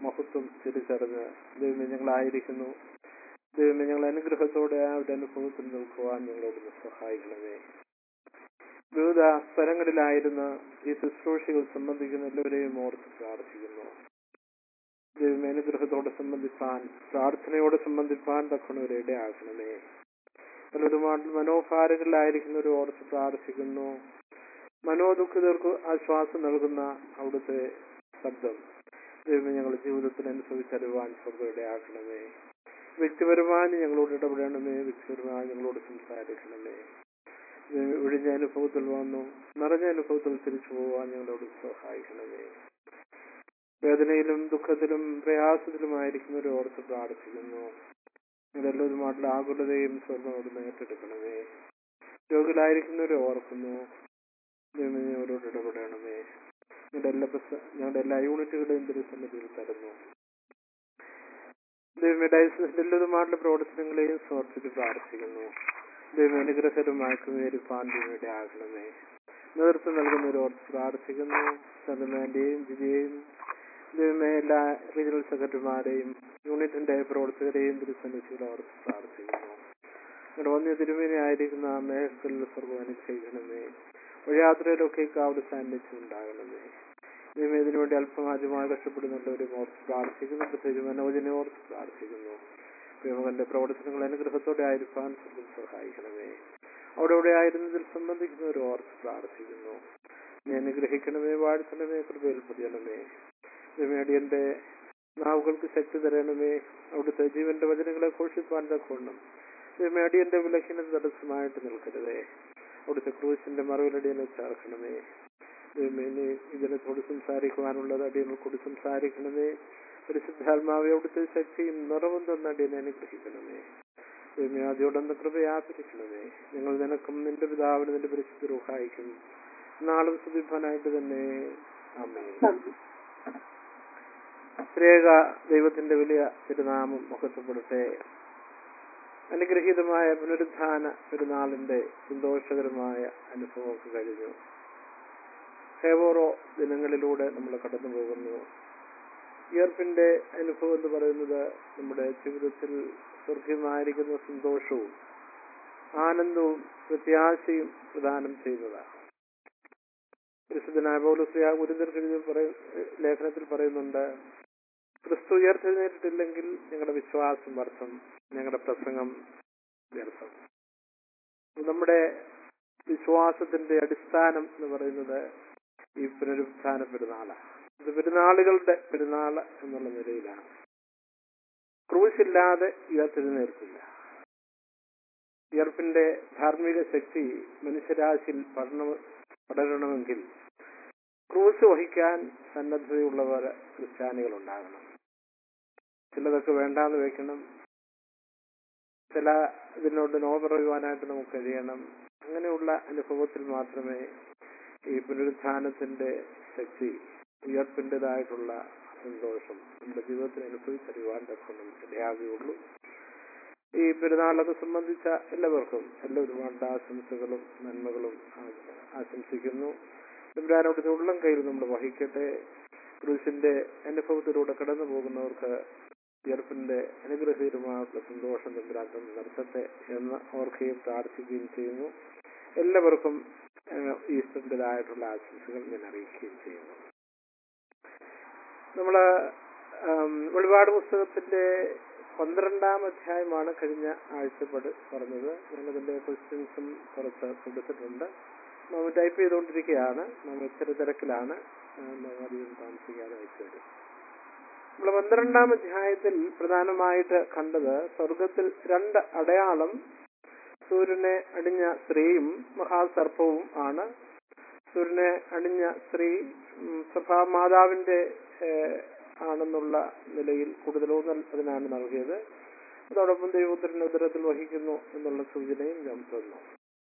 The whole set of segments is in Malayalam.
മഹത്വം തിരിച്ചറിഞ്ഞ് ദൈവമേ ഞങ്ങളായിരിക്കുന്നു ദൈവമേ ഞങ്ങൾ അനുഗ്രഹത്തോടെ ആ ഒരു അനുഭവത്തിൽ നിൽക്കുവാൻ ഞങ്ങളോട് സഹായിക്കണമേ വിവിധ സ്ഥലങ്ങളിലായിരുന്ന ഈ ശുശ്രൂഷകൾ സംബന്ധിക്കുന്ന എല്ലാവരെയും ഓർത്ത് പ്രാർത്ഥിക്കുന്നു ദൈവമേ അനുഗ്രഹത്തോടെ സംബന്ധിപ്പാൻ പ്രാർത്ഥനയോടെ സംബന്ധിപ്പാൻ തക്കണവരെ ഇടയാക്കണമേ പലരുമായിട്ട് മനോഭാരങ്ങളിലായിരിക്കുന്നവർ ഓർത്ത് പ്രാർത്ഥിക്കുന്നു മനോദുഃഖിതർക്ക് ആശ്വാസം നൽകുന്ന അവിടുത്തെ ശബ്ദം ദൈവമേ ഞങ്ങളുടെ ജീവിതത്തിൽ അനുഭവിച്ചറിവാൻ സ്വർഗ്ഗം ഇടയാക്കണമേ വ്യക്തിപരമായി ഞങ്ങളോട് ഇടപെടണമേ വ്യക്തിപരമായി ഞങ്ങളോട് സംസാരിക്കണമേ ദൈവമേ, ഒഴിഞ്ഞ അനുഭവത്തിൽ വന്നു നിറഞ്ഞ അനുഭവത്തിൽ തിരിച്ചു പോകാൻ ഞങ്ങളോട് സഹായിക്കണമേ വേദനയിലും ദുഃഖത്തിലും പ്രയാസത്തിലുമായിരിക്കുന്നവരെ ഓർത്ത് പ്രാർത്ഥിക്കുന്നു നിങ്ങളെല്ലാവരുമായിട്ടുള്ള ആകുലതയും സ്വർണ്ണോട് ഏറ്റെടുക്കണമേ രോഗികളായിരിക്കുന്നവരെ ഓർക്കുന്നു ദൈവമേ, അവരോട് ഇടപെടണമേ ഞങ്ങളുടെ എല്ലാ പ്രസ- ഞങ്ങളുടെ എല്ലാ യൂണിറ്റുകളെയും തിരുസന്നിധിയിൽ തരുന്നു ദൈവമേ ഡയസിന്റെ എല്ലാതുമായിട്ടുള്ള പ്രവർത്തനങ്ങളെയും സമർപ്പിച്ച് പ്രാർത്ഥിക്കുന്നു ദൈവം അനുഗ്രഹരമാക്കും വേരിപ്പാൻ ദൈവയുടെ ആകണമേ നേതൃത്വം നൽകുന്നവർ ഓർത്ത് പ്രാർത്ഥിക്കുന്നു സലമാന്റെയും വിജയെയും ദൈവമേ എല്ലാ റീജിയണൽ സെക്രട്ടറിമാരെയും യൂണിറ്റിന്റെ പ്രവർത്തകരെയും തിരുസന്നിധിയിൽ ഓർത്ത് പ്രാർത്ഥിക്കുന്നു ഞങ്ങളുടെ വന്യ തിരുമേനി ആയിരിക്കുന്ന മേഘത്തിൽ സ്വർഗം അനുഗ്രഹിക്കണമേ വഴിയാത്രയിലൊക്കെ കാവൽ സാന്നിധ്യം ഉണ്ടാകണമേ ദൈവം ഇതിനു വേണ്ടി അല്പമാദ്യമായി കഷ്ടപ്പെടുന്നുള്ളവരും ഓർത്ത് പ്രാർത്ഥിക്കുന്നു പ്രത്യേകിച്ച് മനോജനെ ഓർത്ത് പ്രാർത്ഥിക്കുന്നു ദൈവങ്ങളുടെ പ്രവർത്തനങ്ങൾ അനുഗ്രഹത്തോടെ ആയിരിക്കാൻ സ്വർഗം സഹായിക്കണമേ അവിടെ ഇവിടെ ആയിരുന്നതിൽ സംബന്ധിക്കുന്നവർ ഓർത്ത് പ്രാർത്ഥിക്കുന്നു നീ അനുഗ്രഹിക്കണമേ വാഴ്ത്തണമേ കൃപയിൽ പൊതിയണമേ ദൈവമേടിയന്റെ നാവുകൾക്ക് ശക്തി തരണമേ അവിടുത്തെ ജീവന്റെ വചനങ്ങളെ ഘോഷിപ്പാൻ തക്കോണം ദൈവമേടിയന്റെ വിലക്കിന് തടസ്സമായിട്ട് നിൽക്കരുതേ അവിടുത്തെ ക്രൂശിന്റെ മറുപടിയെ ചേർക്കണമേ ദൈവമേ നീ ഇതിനത്തോട് സംസാരിക്കുവാനുള്ളത് അടിയനോട് സംസാരിക്കണമേ പരിശുദ്ധാത്മാവെ അവിടുത്തെ ശക്തിയും നിറവും തന്ന അടിയനെ അനുഗ്രഹിക്കണമേ ദൈവമേ ആദ്യോടൊന്ന് കൃപയാപിരിക്കണമേ ഞങ്ങൾ നിനക്കും നിന്റെ പിതാവിന് നിന്റെ പരിശുദ്ധ റൂഹായിക്കും നാളും സുദീപനായിട്ട് തന്നെ ആമേ പ്രത്യേക ദൈവത്തിന്റെ വലിയ തിരുനാമം മഹത്വപ്പെടട്ടെ അനുഗ്രഹീതമായ പുനരുദ്ധാന പെരുന്നാളിന്റെ സന്തോഷകരമായ അനുഭവമൊക്കെ കഴിഞ്ഞു ഹേവോറോ ദിനങ്ങളിലൂടെ നമ്മൾ കടന്നു പോകുന്നു വിയർപ്പിന്റെ അനുഭവം എന്ന് പറയുന്നത് നമ്മുടെ ജീവിതത്തിൽ സ്വർഗീയമായിരിക്കുന്ന സന്തോഷവും ആനന്ദവും പ്രത്യാശയും പ്രദാനം ചെയ്യുന്നതാണ് പരിശുദ്ധനായ പൗലോസ്ലിയ ഗുരുതർക്കെഴുതി പറയ ലേഖനത്തിൽ പറയുന്നുണ്ട് ക്രിസ്തു ഉയർത്തെഴുന്നേറ്റിട്ടില്ലെങ്കിൽ ഞങ്ങളുടെ വിശ്വാസം വ്യർത്ഥം ഞങ്ങളുടെ പ്രസംഗം വ്യർത്ഥം നമ്മുടെ വിശ്വാസത്തിന്റെ അടിസ്ഥാനം എന്ന് പറയുന്നത് ഈ പുനരുത്ഥാന പെരുന്നാളാണ് ഇത് പെരുന്നാളുകളുടെ പെരുന്നാൾ എന്നുള്ള നിലയിലാണ് ക്രൂശില്ലാതെ ഉയർത്തെഴുന്നേൽക്കില്ല ഉയർപ്പിന്റെ ധാർമ്മിക ശക്തി മനുഷ്യരാശിയിൽ പഠന പടരണമെങ്കിൽ ക്രൂശ് വഹിക്കാൻ സന്നദ്ധതയുള്ളവർ ക്രിസ്ത്യാനികൾ ഉണ്ടാകണം ചിലതൊക്കെ വേണ്ടാന്ന് വെക്കണം ചില ഇതിനോട് നോ പറയുവാനായിട്ട് നമുക്ക് കഴിയണം അങ്ങനെയുള്ള അനുഭവത്തിൽ മാത്രമേ ഈ പുനരുത്ഥാനത്തിന്റെ ശക്തി ഉയർപ്പിൻ്റെതായിട്ടുള്ള സന്തോഷം നമ്മുടെ ജീവിതത്തിൽ അനുഭവിച്ചറിയുവാൻ തക്കണം ഇടയാകുകയുള്ളൂ ഈ പെരുന്നാളൊക്കെ സംബന്ധിച്ച എല്ലാവർക്കും എല്ലാവരുമായിട്ട് ആശംസകളും നന്മകളും ആ- ആശംസിക്കുന്നു തമ്പുരാനോട് ഉള്ളം കയ്യിൽ നമ്മൾ വഹിക്കട്ടെ ക്രൂശിന്റെ അനുഭവത്തിലൂടെ കടന്നു പോകുന്നവർക്ക് ഉയർപ്പിന്റെ അനുഗ്രഹീതമായിട്ടുള്ള സന്തോഷം തമ്പുരാൻ തന്ന് നടത്തട്ടെ എന്ന് ഓർക്കുകയും പ്രാർത്ഥിക്കുകയും ചെയ്യുന്നു എല്ലാവർക്കും ഏഹ്, ഈസ്റ്ററിൻ്റെതായിട്ടുള്ള ആശംസകൾ ഞാൻ അറിയിക്കുകയും ചെയ്യുന്നു നമ്മള് ആം, വെളിപാട് പുസ്തകത്തിന്റെ പന്ത്രണ്ടാം അധ്യായമാണ് കഴിഞ്ഞ ആഴ്ചപ്പട് പറഞ്ഞത് ഞാനതിന്റെ ക്വസ്റ്റ്യൻസും കുറച്ച് കൊടുത്തിട്ടുണ്ട് നമ്മൾ ടൈപ്പ് ചെയ്തുകൊണ്ടിരിക്കുകയാണ് നമ്മൾ ഇച്ചിരി തിരക്കിലാണ് ആ, നമ്മൾ അധികം താമസിക്കാതെ അയച്ചു തരും നമ്മൾ പന്ത്രണ്ടാം അധ്യായത്തിൽ പ്രധാനമായിട്ട് കണ്ടത് സ്വർഗത്തിൽ രണ്ട് അടയാളം സൂര്യനെ അണിഞ്ഞ സ്ത്രീയും മഹാസർപ്പവും ആണ് സൂര്യനെ അണിഞ്ഞ സ്ത്രീ ഉം, സഭാമാതാവിന്റെ ഏഹ്, ആണെന്നുള്ള നിലയിൽ കൂടുതൽ ഊന്നൽ അതിനാണ് നൽകിയത് അതോടൊപ്പം ദൈവപുത്രൻ ഉദരത്തിൽ വഹിക്കുന്നു എന്നുള്ള സൂചനയും ഞാൻ തന്നു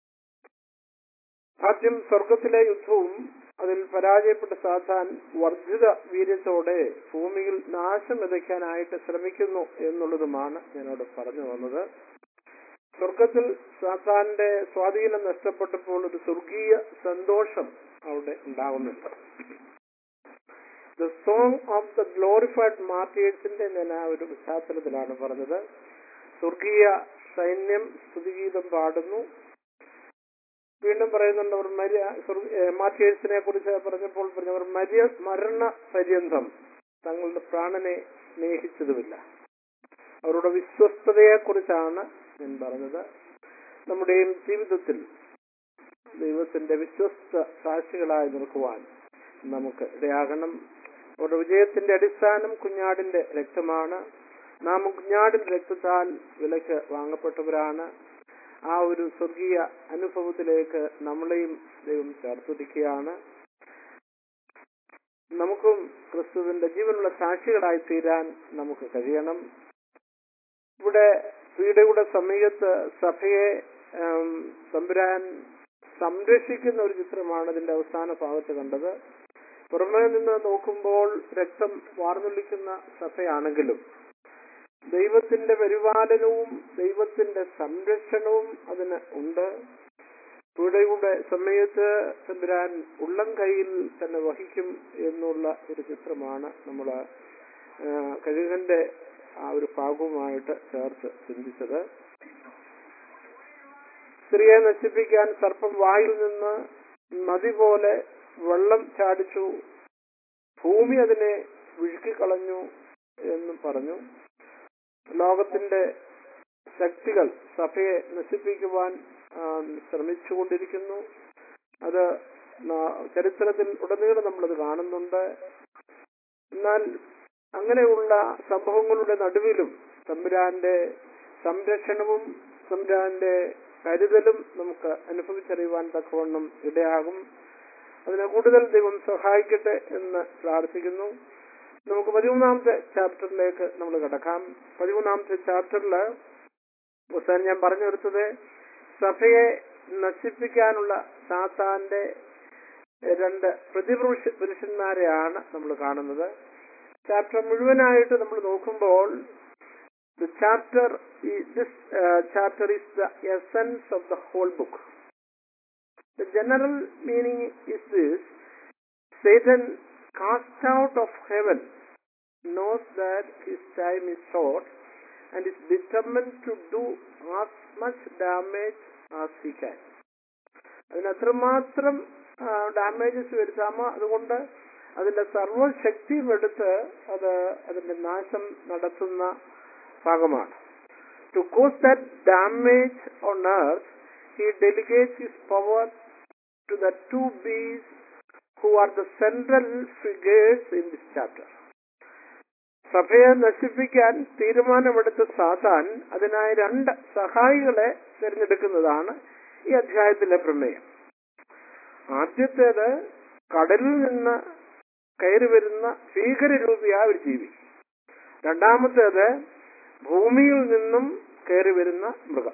ആദ്യം സ്വർഗത്തിലെ യുദ്ധവും അതിൽ പരാജയപ്പെട്ട സാത്താൻ വർദ്ധിത വീര്യത്തോടെ ഭൂമിയിൽ നാശം വിതയ്ക്കാനായിട്ട് ശ്രമിക്കുന്നു എന്നുള്ളതുമാണ് ഞാനവിടെ പറഞ്ഞു വന്നത് സ്വർഗത്തിൽ സാത്താന്റെ സ്വാധീനം നഷ്ടപ്പെട്ടപ്പോൾ ഒരു സ്വർഗീയ സന്തോഷം അവിടെ ഉണ്ടാകുന്നുണ്ട് the song of the glorified മാർട്ടിയേഴ്സിന്റെ ഞാൻ ആ ഒരു പശ്ചാത്തലത്തിലാണ് പറഞ്ഞത് സ്വർഗീയ സൈന്യം സ്തുതിഗീതം പാടുന്നു വീണ്ടും പറയുന്നുണ്ട് അവർ മരിയ മാർട്ടിയേഴ്സിനെ കുറിച്ച് പറഞ്ഞപ്പോൾ പറഞ്ഞവർ മരിയ മരണ പര്യന്തം തങ്ങളുടെ പ്രാണനെ സ്നേഹിച്ചതുമില്ല അവരുടെ വിശ്വസ്തതയെ കുറിച്ചാണ് ഞാൻ പറഞ്ഞത് നമ്മുടെയും ജീവിതത്തിൽ ദൈവത്തിന്റെ വിശ്വസ്ത സാക്ഷികളായി നിൽക്കുവാൻ നമുക്ക് ഇടയാകണം അവരുടെ വിജയത്തിന്റെ അടിസ്ഥാനം കുഞ്ഞാടിന്റെ രക്തമാണ് നാം കുഞ്ഞാടിന്റെ രക്തത്താൽ വിലക്ക് വാങ്ങപ്പെട്ടവരാണ് ആ ഒരു സ്വർഗീയ അനുഭവത്തിലേക്ക് നമ്മളെയും ദൈവം ചേർത്തിരിക്കുകയാണ് നമുക്കും ക്രിസ്തുവിന്റെ ജീവനുള്ള സാക്ഷികളായി തീരാൻ നമുക്ക് കഴിയണം ഇവിടെ പീഡയുടെ സമയത്ത് സഭയെ ഉം, തമ്പുരാൻ സംരക്ഷിക്കുന്ന ഒരു ചിത്രമാണ് ഇതിന്റെ അവസാന ഭാഗത്ത് കണ്ടത് പുറമേ നിന്ന് നോക്കുമ്പോൾ രക്തം വാർന്നൊലിക്കുന്ന സഭയാണെങ്കിലും ദൈവത്തിന്റെ പരിപാലനവും ദൈവത്തിന്റെ സംരക്ഷണവും അതിന് ഉണ്ട് പീഡയുടെ സമയത്ത് തമ്പുരാൻ ഉള്ളം കയ്യിൽ തന്നെ വഹിക്കും എന്നുള്ള ഒരു ചിത്രമാണ് നമ്മൾ കഴുകന്റെ ആ ഒരു ഭാഗവുമായിട്ട് ചേർത്ത് ചിന്തിച്ചത് സ്ത്രീയെ നശിപ്പിക്കാൻ സർപ്പം വായിൽ നിന്ന് നദി പോലെ വെള്ളം ചാടിച്ചു ഭൂമി അതിനെ വിഴുക്കിക്കളഞ്ഞു എന്നും പറഞ്ഞു ലോകത്തിന്റെ ശക്തികൾ സഭയെ നശിപ്പിക്കുവാൻ ആ, ശ്രമിച്ചുകൊണ്ടിരിക്കുന്നു അത് ന- ചരിത്രത്തിൽ ഉടനീളം നമ്മളത് കാണുന്നുണ്ട് എന്നാൽ അങ്ങനെയുള്ള സംഭവങ്ങളുടെ നടുവിലും തമ്പുരാന്റെ സംരക്ഷണവും തമ്പുരാന്റെ കരുതലും നമുക്ക് അനുഭവിച്ചറിയുവാൻ തക്കവണ്ണം ഇടയാകും അതിനെ കൂടുതൽ ദൈവം സഹായിക്കട്ടെ എന്ന് പ്രാർത്ഥിക്കുന്നു നമുക്ക് പതിമൂന്നാമത്തെ ചാപ്റ്ററിലേക്ക് നമ്മൾ കിടക്കാം പതിമൂന്നാമത്തെ ചാപ്റ്ററിൽ അവസാനം ഞാൻ പറഞ്ഞു നിർത്തത് സഭയെ നശിപ്പിക്കാനുള്ള സാത്താന്റെ രണ്ട് പ്രതിപുരുഷ പുരുഷന്മാരെയാണ് നമ്മൾ കാണുന്നത് ചാപ്റ്റർ മുഴുവനായിട്ട് നമ്മൾ നോക്കുമ്പോൾ the chapter this chapter is the essence of the whole book the general meaning is this Satan cast out of heaven knows that his time is short and is determined to do as much damage as he can. അതിന് അത്രമാത്രം ഡാമേജസ് വരുത്താമോ അതുകൊണ്ട് അതിന്റെ സർവശക്തിയും എടുത്ത് അത് അതിന്റെ നാശം നടത്തുന്ന ഭാഗമാണ് to cause that damage on earth he delegates his power to the two beasts who are the central figures in this chapter. സഭയെ നശിപ്പിക്കാൻ തീരുമാനമെടുത്ത സാത്താൻ അതിനായി രണ്ട് സഹായികളെ തിരഞ്ഞെടുക്കുന്നതാണ് ഈ അധ്യായത്തിലെ പ്രമേയം ആദ്യത്തേത് കടലിൽ നിന്ന് കയറി വരുന്ന ഭീകരരൂപിയായ ഒരു ജീവി രണ്ടാമത്തേത് ഭൂമിയിൽ നിന്നും കയറി വരുന്ന മൃഗം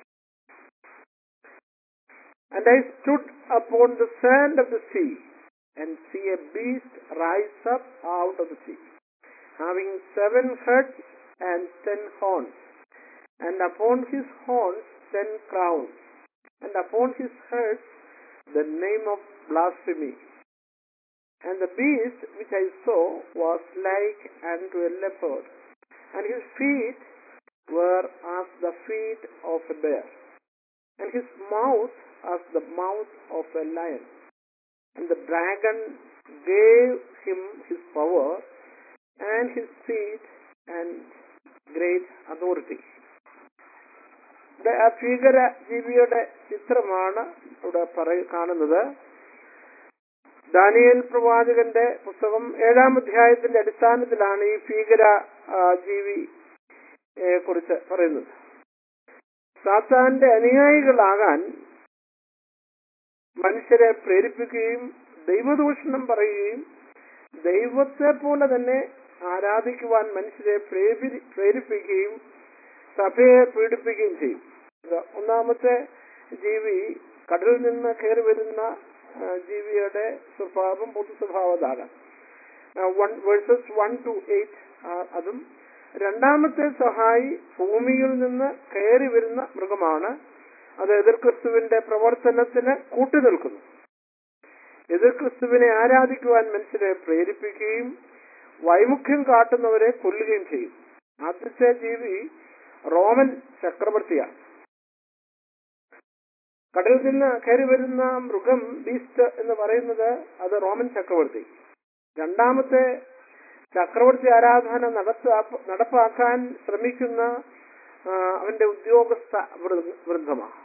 And I stood upon the sand of the sea, and see a beast rise up out of the sea, having seven heads and ten horns, and upon his horns ten crowns, and upon his heads the name of blasphemy. And the beast which I saw was like unto a leopard, and his feet were as the feet of a bear, and his mouth as the mouth of a lion. And the dragon gave him his power and his feet and great authority. ഇവിടെ ആ ഭീകര ജീവിയുടെ ചിത്രമാണ് ഇവിടെ പറയ കാണുന്നത് ദാനിയൽ പ്രവാചകന്റെ പുസ്തകം ഏഴാം അധ്യായത്തിന്റെ അടിസ്ഥാനത്തിലാണ് ഈ ഭീകര ആ, ജീവിയെ കുറിച്ച് പറയുന്നത് സാത്താന്റെ അനുയായികളാകാൻ മനുഷ്യരെ പ്രേരിപ്പിക്കുകയും ദൈവദൂഷണം പറയുകയും ദൈവത്തെ പോലെ തന്നെ ആരാധിക്കുവാൻ മനുഷ്യരെ പ്രേരി- പ്രേരിപ്പിക്കുകയും സഭയെ പീഡിപ്പിക്കുകയും ചെയ്യും ഇത് ഒന്നാമത്തെ ജീവി കടലിൽ നിന്ന് കയറി വരുന്ന ആ, ജീവിയുടെ സ്വഭാവം പൊതു സ്വഭാവതാണ് one versus one two eight അതും രണ്ടാമത്തെ സഹായി ഭൂമിയിൽ നിന്ന് കയറി വരുന്ന മൃഗമാണ് അത് എതിർ ക്രിസ്തുവിന്റെ പ്രവർത്തനത്തിന് കൂട്ടുനിൽക്കുന്നു എതിർ ക്രിസ്തുവിനെ ആരാധിക്കുവാൻ മനുഷ്യരെ പ്രേരിപ്പിക്കുകയും വൈമുഖ്യം കാട്ടുന്നവരെ കൊല്ലുകയും ചെയ്യും ആദ്യത്തെ ജീവി റോമൻ ചക്രവർത്തിയാണ് കടലിൽ നിന്ന് കയറി വരുന്ന മൃഗം ബീസ്റ്റ് എന്ന് പറയുന്നത് അത് റോമൻ ചക്രവർത്തി രണ്ടാമത്തെ ചക്രവർത്തി ആരാധന നടത്ത നടപ്പാക്കാൻ ശ്രമിക്കുന്ന ആ, അവന്റെ ഉദ്യോഗസ്ഥ വൃ- വൃന്ദമാണ്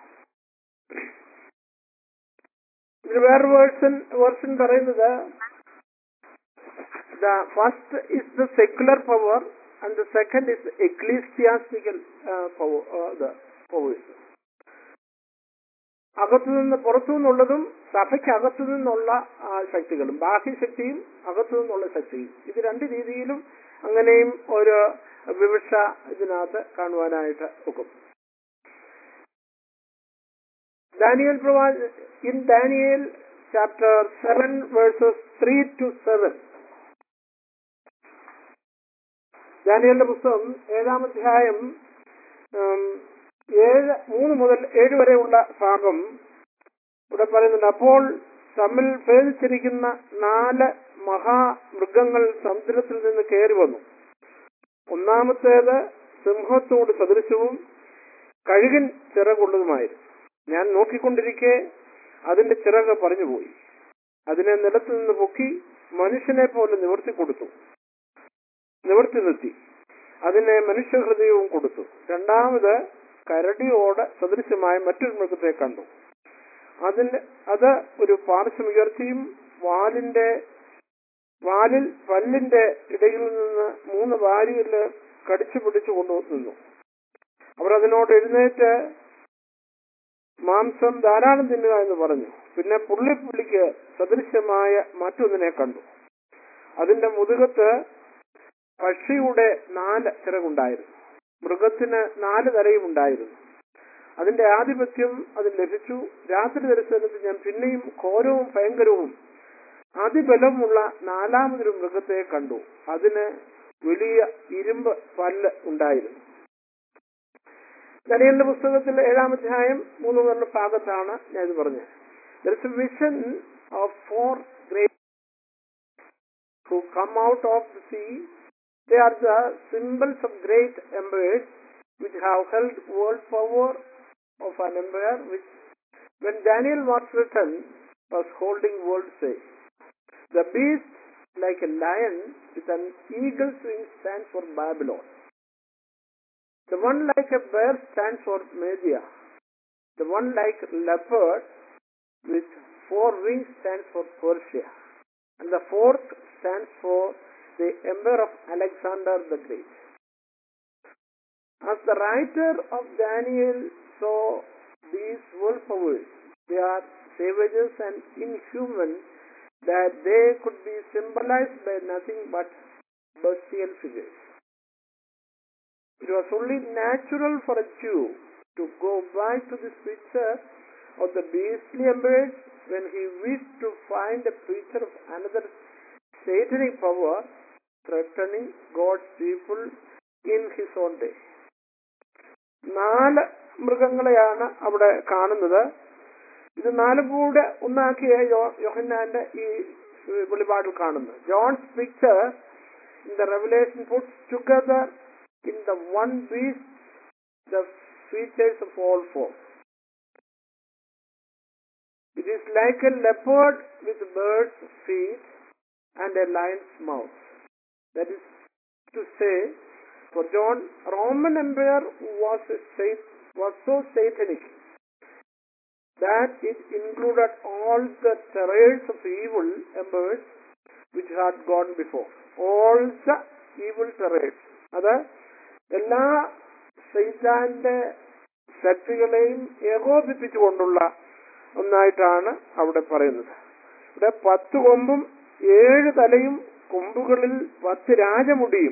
ഇതിൽ വേറൊരു വേർഷൻ വേർഷൻ പറയുന്നത് the first is the secular power and the second is ecclesiastical powers അകത്തുനിന്ന് പുറത്തു നിന്നുള്ളതും സഭയ്ക്ക് അകത്തു നിന്നുള്ള ആ, ശക്തികളും ബാഹ്യശക്തിയും അകത്തു നിന്നുള്ള ശക്തിയും ഇത് രണ്ട് രീതിയിലും അങ്ങനെയും ഒരു വിവക്ഷ ഇതിനകത്ത് കാണുവാനായിട്ട് ഒക്കും ദാനിയൽ പ്രവാ in Daniel chapter seven verses three to seven ദാനിയലിന്റെ പുസ്തകം ഏഴാം അധ്യായം ഉം, ഏഴ് മൂന്ന് മുതൽ ഏഴ് വരെയുള്ള ഭാഗം ഇവിടെ പറയുന്നുണ്ട് അപ്പോൾ തമ്മിൽ ഭേദിച്ചിരിക്കുന്ന നാല് മഹാമൃഗങ്ങൾ സമുദ്രത്തിൽ നിന്ന് കയറി വന്നു ഒന്നാമത്തേത് സിംഹത്തോട് സദൃശവും കഴുകൻ ചിറകുള്ളതുമായിരുന്നു ഞാൻ നോക്കിക്കൊണ്ടിരിക്കെ അതിന്റെ ചിറക് പറഞ്ഞുപോയി അതിനെ നിലത്തു നിന്ന് പൊക്കി മനുഷ്യനെ പോലെ നിവർത്തി കൊടുത്തു നിവർത്തി നിർത്തി അതിനെ മനുഷ്യഹൃദയവും കൊടുത്തു രണ്ടാമത് കരടിയോട് സദൃശമായ മറ്റൊരു മൃഗത്തെ കണ്ടു അതിന് അത് ഒരു പാർശ്വമുയർച്ചയും വാലിന്റെ വാലിൽ പല്ലിന്റെ ഇടയിൽ നിന്ന് മൂന്ന് വാരിയില് കടിച്ചു പിടിച്ചു കൊണ്ടു നിന്നു അവർ അതിനോട് എഴുന്നേറ്റ് മാംസം ധാരാളം തിന്നുക എന്ന് പറഞ്ഞു പിന്നെ പുള്ളിപ്പുള്ളിക്ക് സദൃശ്യമായ മറ്റൊന്നിനെ കണ്ടു അതിന്റെ മുതുകത്ത് പക്ഷിയുടെ നാല് ചിറകുണ്ടായിരുന്നു മൃഗത്തിന് നാല് തലയും ഉണ്ടായിരുന്നു അതിന്റെ ആധിപത്യം അതിന് ലഭിച്ചു രാത്രി ദർശനത്തിൽ ഞാൻ പിന്നെയും ഘോരവും ഭയങ്കരവും അതിബലമുള്ള നാലാമതൊരു മൃഗത്തെ കണ്ടു അതിന് വലിയ ഇരുമ്പ് പല്ല് ഉണ്ടായിരുന്നു ദനിയലിന്റെ പുസ്തകത്തിൽ ഏഴാം അധ്യായം മൂന്ന് മുതലുള്ള ഭാഗത്താണ് ഞാൻ ഇത് പറഞ്ഞത് There is a vision of four great who come out of the sea. They are the symbols of great empires which have held world power of an empire which, when Daniel was written, was holding world sway. The beast, like a lion with an eagle's wing, stands for Babylon. The one like a bear stands for Media. The one like a leopard with four wings stands for Persia. And the fourth stands for the empire of Alexander the Great. As the writer of Daniel saw these world powers, they are savages and inhuman that they could be symbolized by nothing but bestial figures. It was only natural for a Jew to go back to this picture of the beastly empires when he wished to find a picture of another satanic power threatening God's people in his own day. നാല് മൃഗങ്ങളെയാണ് അവിടെ കാണുന്നത് ഇത് നാലും കൂടെ ഒന്നാക്കിയ യോ- യോഹന്നാന്റെ ഈ വെളിപാടിൽ കാണുന്നത് John's picture in the Revelation puts together in the one beast the features of all four. It is like a leopard with bird's feet and a lion's mouth. That is to say, for John, Roman Empire was a sat- was so satanic that it included all the terrors of evil empires which had gone before. All the evil terrors. അത് എല്ലാ സൈതാന്റെ ശക്തികളെയും ഏകോപിപ്പിച്ചുകൊണ്ടുള്ള ഒന്നായിട്ടാണ് അവിടെ പറയുന്നത് ഇവിടെ പത്ത് കൊമ്പും ഏഴ് തലയും കൊമ്പുകളിൽ പത്ത് രാജമുടിയും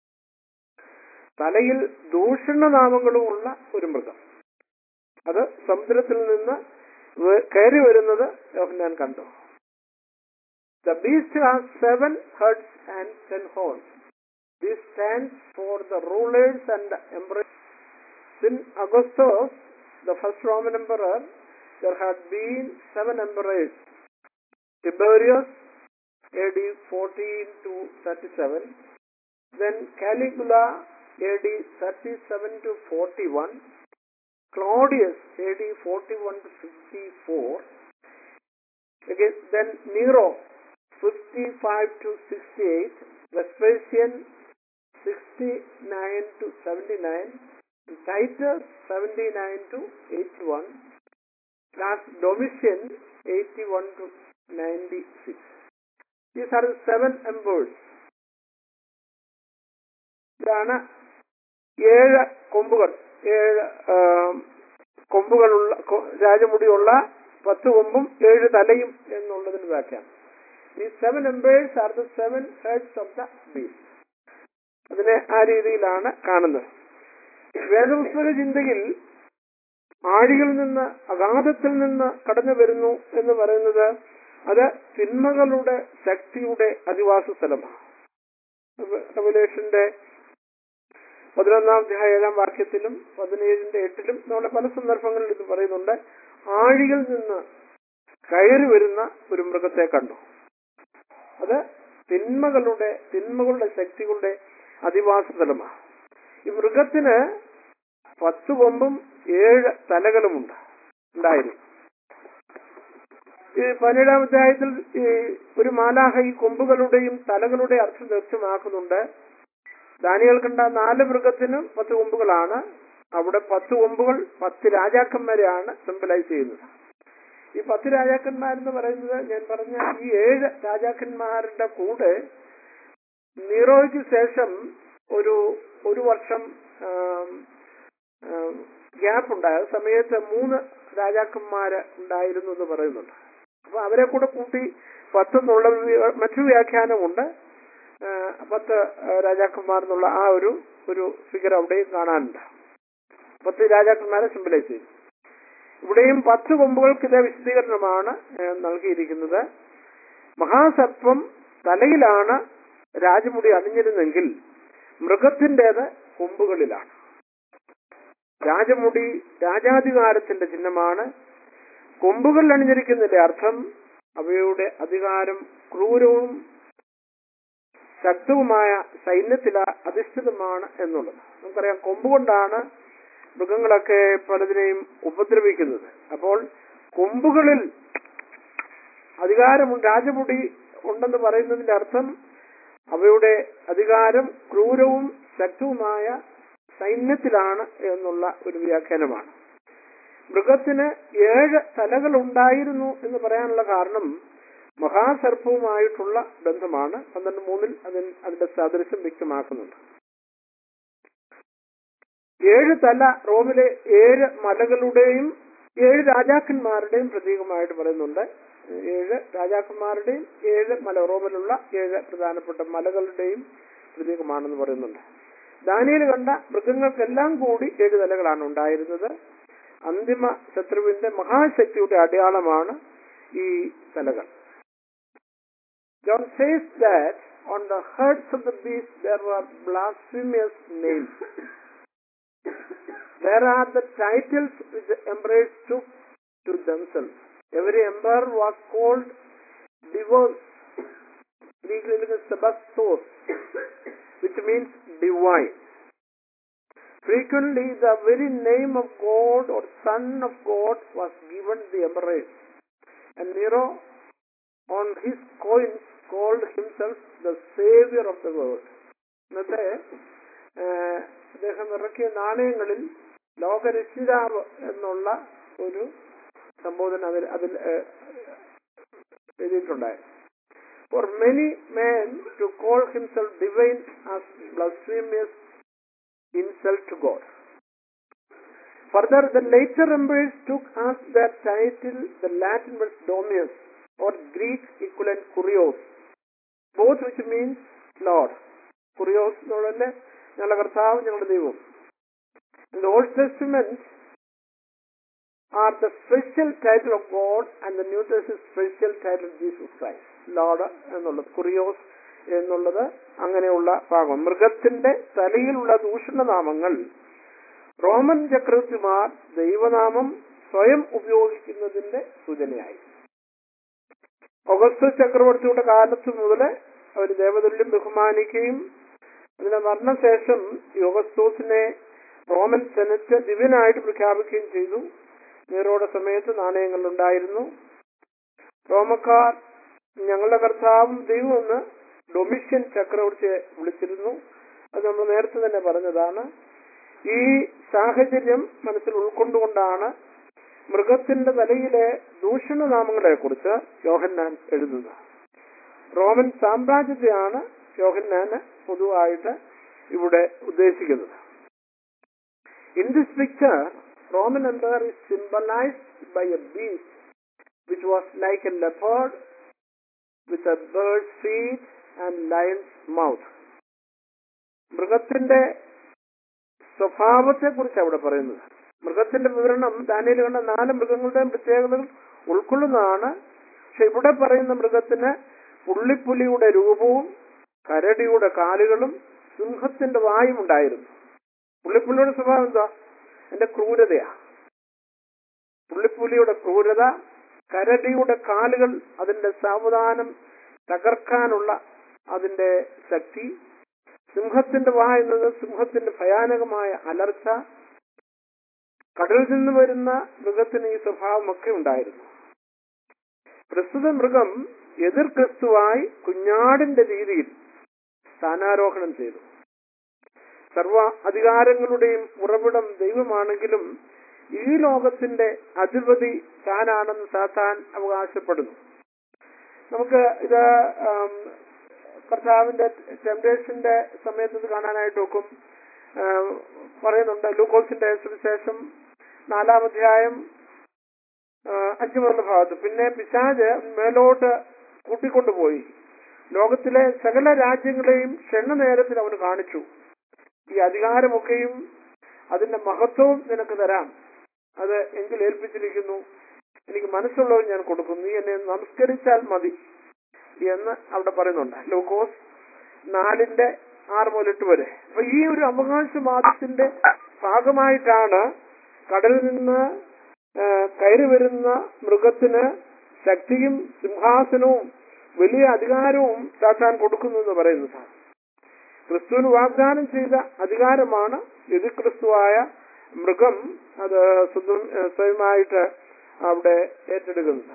തലയിൽ ദൂഷണനാമങ്ങളുമുള്ള ഒരു മൃഗം അത് സമുദ്രത്തിൽ നിന്ന് വേ- കയറി വരുന്നത് യോഹന്നാൻ കണ്ടു the beast has seven heads and ten horns This stands for the rulers and the emperors. In Augustus, the first Roman emperor, there had been seven emperors. Tiberius AD 14 to 37, then Caligula AD 37 to 41, Claudius AD 41 to 54, again, then Nero 55 to 68, Vespasian 69 to 79, Titus 79 to 81, last Domitian 81 to 96. These are the seven emperors. ഇതാണ് ഏഴ് കൊമ്പുകൾ ഏഴ് ആം, കൊമ്പുകളുള്ള കൊ- രാജമുടിയുള്ള പത്ത് കൊമ്പും ഏഴ് തലയും എന്നുള്ളതിന് വ്യാഖ്യാനം ഈ seven emperors are the seven heads of the beast അതിനെ ആ രീതിയിലാണ് കാണുന്നത് വേദപുസ്തക ചിന്തയിൽ ആഴികളിൽ നിന്ന് അഗാധത്തിൽ നിന്ന് കടന്നു വരുന്നു എന്ന് പറയുന്നത് അത് തിന്മകളുടെ ശക്തിയുടെ അധിവാസ സ്ഥലമാണ് റവലേഷന്റെ പതിനൊന്നാം അധ്യായ ഏഴാം വാക്യത്തിലും പതിനേഴിന്റെ എട്ടിലും നമ്മുടെ പല സന്ദർഭങ്ങളിൽ ഇത് പറയുന്നുണ്ട് ആഴിയിൽ നിന്ന് കയറി വരുന്ന ഒരു മൃഗത്തെ കണ്ടു അത് തിന്മകളുടെ തിന്മകളുടെ ശക്തികളുടെ അധിവാസ സ്ഥലമാണ് ഈ മൃഗത്തിന് പത്ത് കൊമ്പും ഏഴ് തലകളുമുണ്ട് ഉണ്ടായിരുന്നു ഈ പതിനേഴാം അധ്യായത്തിൽ ഈ ഒരു മാലാഹ ഈ കൊമ്പുകളുടെയും തലകളുടെയും അർത്ഥം വ്യക്തമാക്കുന്നുണ്ട് ദാനികൾ കണ്ട നാല് മൃഗത്തിനും പത്ത് കൊമ്പുകളാണ് അവിടെ പത്ത് കൊമ്പുകൾ പത്ത് രാജാക്കന്മാരെയാണ് സിംബലൈസ് ചെയ്യുന്നത് ഈ പത്ത് രാജാക്കന്മാരെന്ന് പറയുന്നത് ഞാൻ പറഞ്ഞ ഈ ഏഴ് രാജാക്കന്മാരുടെ കൂടെ നീറോയ്ക്ക് ശേഷം ഒരു ഒരു വർഷം ഗ്യാപ്പ് ഉണ്ടായ സമയത്ത് മൂന്ന് രാജാക്കന്മാര് ഉണ്ടായിരുന്നു എന്ന് പറയുന്നുണ്ട് അപ്പൊ അവരെ കൂടെ കൂട്ടി പത്തെന്നുള്ള വ്യ- മറ്റു വ്യാഖ്യാനമുണ്ട് ആ, പത്ത് ആ, രാജാക്കന്മാർ എന്നുള്ള ആ ഒരു ഒരു ഫിഗർ അവിടെയും കാണാനുണ്ട് പത്ത് രാജാക്കന്മാരെ സിംബലൈസ് ചെയ്തു ഇവിടെയും പത്ത് കൊമ്പുകൾക്ക് ഇതേ വിശദീകരണമാണ് ഏ, നൽകിയിരിക്കുന്നത് മഹാസർപ്പം തലയിലാണ് രാജമുടി അണിഞ്ഞിരുന്നെങ്കിൽ മൃഗത്തിൻ്റെത് കൊമ്പുകളിലാണ് രാജമുടി രാജാധികാരത്തിന്റെ ചിഹ്നമാണ് കൊമ്പുകൾ അണിഞ്ഞിരിക്കുന്നതിന്റെ അർത്ഥം അവയുടെ അധികാരം ക്രൂരവും ശക്തവുമായ സൈന്യത്തിൽ അധിഷ്ഠിതമാണ് എന്നുള്ളത് നമുക്കറിയാം കൊമ്പുകൊണ്ടാണ് മൃഗങ്ങളൊക്കെ പലതിനെയും ഉപദ്രവിക്കുന്നത് അപ്പോൾ കൊമ്പുകളിൽ അധികാരം രാജമുടി ഉണ്ടെന്ന് പറയുന്നതിന്റെ അർത്ഥം അവയുടെ അധികാരം ക്രൂരവും ശക്തവുമായ സൈന്യത്തിലാണ് എന്നുള്ള ഒരു വ്യാഖ്യാനമാണ് മൃഗത്തിന് ഏഴ് തലകൾ ഉണ്ടായിരുന്നു എന്ന് പറയാനുള്ള കാരണം മഹാസർപ്പവുമായിട്ടുള്ള ബന്ധമാണ് പന്ത്രണ്ട് മൂന്നിൽ അതിൽ അതിന്റെ സാദൃശ്യം വ്യക്തമാക്കുന്നുണ്ട് ഏഴ് തല റോമിലെ ഏഴ് മലകളുടെയും ഏഴ് രാജാക്കന്മാരുടെയും പ്രതീകമായിട്ട് പറയുന്നുണ്ട് ഏഴ് രാജാക്കന്മാരുടെയും ഏഴ് മല റോമിലുള്ള ഏഴ് പ്രധാനപ്പെട്ട മലകളുടെയും പ്രതീകമാണെന്ന് പറയുന്നുണ്ട് ദാനിയിൽ കണ്ട മൃഗങ്ങൾക്കെല്ലാം കൂടി ഏഴ് തലകളാണ് ഉണ്ടായിരുന്നത് അന്തിമ ശത്രുവിന്റെ മഹാശക്തിയുടെ അടയാളമാണ് ഈ തലകൾ John says that on the heads of the beast there were blasphemous names. There are the titles which the emperors took to themselves. Every emperor was called Divos, Greek is Sebastos, which means divine. Frequently, the very name of God or Son of God was given the emperors. And Nero, on his coins, called himself the Savior of the world. ഇന്നത്തെ ഏഹ്, അദ്ദേഹം ഇറക്കിയ നാണയങ്ങളിൽ ലോകരക്ഷിതാവ് എന്നുള്ള ഒരു സംബോധന അതിൽ അതിൽ ഏഹ്, എഴുതിയിട്ടുണ്ടായി For many men to call himself divine as blasphemous insult to God. Further, the later emperors took as their title the Latin word Dominus or Greek equivalent Kurios, both which means Lord. Kurios എന്നുള്ളത് ഞങ്ങളുടെ കർത്താവ് ഞങ്ങളുടെ ദൈവം In the Old Testament are the special title of God and the New Testament special title of Jesus Christ. Lord എന്നുള്ളത് കുറിയോസ് എന്നുള്ളത് അങ്ങനെയുള്ള ഭാഗം മൃഗത്തിന്റെ തലയിലുള്ള ദൂഷണനാമങ്ങൾ റോമൻ ചക്രവർത്തിമാർ ദൈവനാമം സ്വയം ഉപയോഗിക്കുന്നതിന്റെ സൂചനയായി ഓഗസ്റ്റ് ചക്രവർത്തിയുടെ കാലത്ത് മുതൽ അവർ ദേവതുല്യം ബഹുമാനിക്കുകയും അതിന്റെ മരണശേഷം ഈ ഓഗസ്റ്റോസിനെ റോമൻ സെനറ്റ് ദിവ്യനായിട്ട് പ്രഖ്യാപിക്കുകയും ചെയ്തു നീറോയുടെ സമയത്ത് നാണയങ്ങൾ ഉണ്ടായിരുന്നു റോമക്കാർ ഞങ്ങളുടെ കർത്താവും ദൈവമെന്ന് ഡൊമിഷ്യൻ ചക്രവർത്തിയെ വിളിച്ചിരുന്നു അത് നമ്മൾ നേരത്തെ തന്നെ പറഞ്ഞതാണ് ഈ സാഹചര്യം മനസ്സിൽ ഉൾക്കൊണ്ടുകൊണ്ടാണ് മൃഗത്തിന്റെ തലയിലെ ദൂഷണനാമങ്ങളെ കുറിച്ച് യോഹന്നാൻ എഴുതുന്നത് റോമൻ സാമ്രാജ്യത്തെയാണ് യോഹന്നാന് പൊതുവായിട്ട് ഇവിടെ ഉദ്ദേശിക്കുന്നത് in this picture Roman empire is symbolized by a beast which was like a leopard with a bird's feet and lion's mouth. മൃഗത്തിന്റെ സ്വഭാവത്തെ കുറിച്ച് അവിടെ പറയുന്നത് മൃഗത്തിന്റെ വിവരണം ദാനിയിൽ കണ്ട നാല് മൃഗങ്ങളുടെയും പ്രത്യേകതകൾ ഉൾക്കൊള്ളുന്നതാണ് പക്ഷെ ഇവിടെ പറയുന്ന മൃഗത്തിന് പുള്ളിപ്പുലിയുടെ രൂപവും കരടിയുടെ കാലുകളും സിംഹത്തിന്റെ വായും ഉണ്ടായിരുന്നു പുള്ളിപ്പുലിയുടെ സ്വഭാവം എന്താ എന്റെ ക്രൂരതയാ പുള്ളിപ്പുലിയുടെ ക്രൂരത കരടിയുടെ കാലുകൾ അതിന്റെ സാവധാനം തകർക്കാനുള്ള അതിന്റെ ശക്തി സിംഹത്തിന്റെ വാ എന്നത് സിംഹത്തിന്റെ ഭയാനകമായ അലർച്ച കടലിൽ നിന്ന് വരുന്ന മൃഗത്തിന് ഈ സ്വഭാവമൊക്കെ ഉണ്ടായിരുന്നു പ്രസ്തുത മൃഗം എതിർ ക്രിസ്തുവായി കുഞ്ഞാടിന്റെ രീതിയിൽ സ്ഥാനാരോഹണം ചെയ്തു സർവ അധികാരങ്ങളുടെയും ഉറവിടം ദൈവമാണെങ്കിലും ഈ ലോകത്തിന്റെ അധിപതി താനാണെന്ന് സാത്താൻ അവകാശപ്പെടുന്നു നമുക്ക് ഇത് ആം, കർത്താവിന്റെ ടെംപ്ടേഷന്റെ സമയത്ത് ഇത് കാണാനായിട്ട് നോക്കും ആം, പറയുന്നുണ്ട് ലൂക്കോസിന്റെ സുവിശേഷം നാലാം അധ്യായം ആ, അഞ്ച് മുതലുള്ള ഭാഗത്ത് പിന്നെ പിശാജ് മേലോട്ട് കൂട്ടിക്കൊണ്ടുപോയി ലോകത്തിലെ സകല രാജ്യങ്ങളെയും ക്ഷണ നേരത്തിൽ അവന് കാണിച്ചു ഈ അധികാരമൊക്കെയും അതിന്റെ മഹത്വവും നിനക്ക് തരാം അത് എങ്കിൽ ഏൽപ്പിച്ചിരിക്കുന്നു എനിക്ക് മനസ്സുള്ളവർ ഞാൻ കൊടുക്കും നീ എന്നെ നമസ്കരിച്ചാൽ മതി എന്ന് അവിടെ പറയുന്നുണ്ട് ലൂക്കോസ് നാലിന്റെ ആറ് മുതൽ എട്ട് വരെ അപ്പൊ ഈ ഒരു അവകാശവാദത്തിന്റെ ഭാഗമായിട്ടാണ് കടലിൽ നിന്ന് ആ, കയറി വരുന്ന മൃഗത്തിന് ശക്തിയും സിംഹാസനവും വലിയ അധികാരവും സാത്താൻ കൊടുക്കുന്നു എന്ന് പറയുന്നത് ക്രിസ്തുവിന് വാഗ്ദാനം ചെയ്ത അധികാരമാണ് എതിർക്രിസ്തുവായ മൃഗം അത് സ്വന്തം ഏ, സ്വയമായിട്ട് അവിടെ ഏറ്റെടുക്കുന്നത്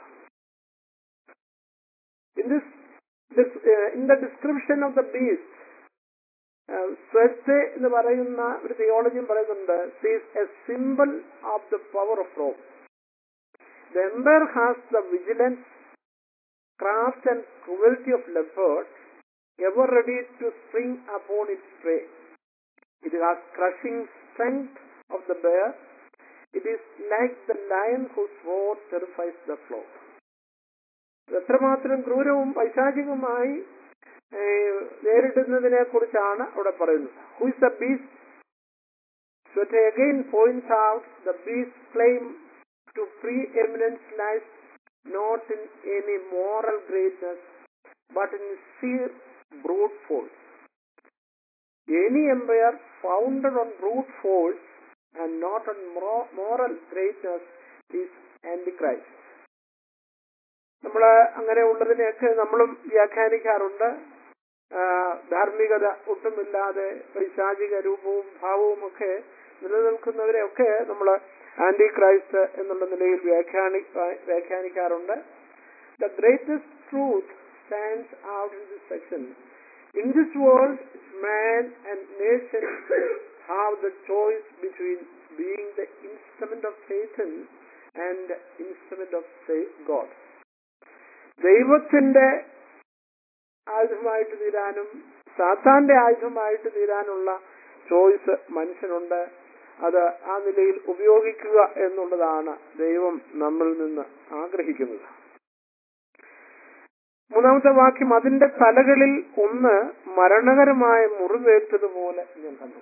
in this in the description of the beast സ്വത്തെ എന്ന് പറയുന്ന ഒരു തിയോളജിയും പറയുന്നുണ്ട് sees a symbol of the power of Rome the empire has the vigilance craft and cruelty of leopard ever ready to spring upon its prey. It has crushing strength of the bear. It is like the lion whose roar terrifies the flock. എത്രമാത്രം ക്രൂരവും പൈശാചികവുമായി ഏഹ്, നേരിടുന്നതിനെ കുറിച്ചാണ് അവിടെ പറയുന്നത് who is the beast Swete again points out the beast claim to pre eminence lies not in any moral greatness but in sheer brute force. Any empire founded on brute force and not on moro- moral greatness is antichrist. നമ്മൾ അങ്ങനെ ഉള്ളതിനെയൊക്കെ നമ്മളും വ്യാഖ്യാനിക്കാറുണ്ട് ആ, ധാർമ്മികത ഒട്ടുമില്ലാതെ പൈശാചിക രൂപവും ഭാവവും ഒക്കെ നിലനിൽക്കുന്നവരെയൊക്കെ നമ്മൾ ആന്റി ക്രൈസ്റ്റ് എന്നുള്ള നിലയിൽ വ്യാഖ്യാനി വ്യാഖ്യാനിക്കാറുണ്ട് the greatest truth stands out in this section. In this world, man and nation have the choice between being the instrument of Satan and instrument of Sa- God. ദൈവത്തിന്റെ ആയുധമായിട്ട് തീരാനും സാത്താന്റെ ആയുധമായിട്ട് തീരാനുള്ള ചോയ്സ് മനുഷ്യനുണ്ട് അത് ആ നിലയിൽ ഉപയോഗിക്കുക എന്നുള്ളതാണ് ദൈവം നമ്മിൽ നിന്ന് ആഗ്രഹിക്കുന്നത് മൂന്നാമത്തെ വാക്യം അതിന്റെ തലകളിൽ ഒന്ന് മരണകരമായ മുറിവേറ്റതുപോലെ ഞാൻ കണ്ടു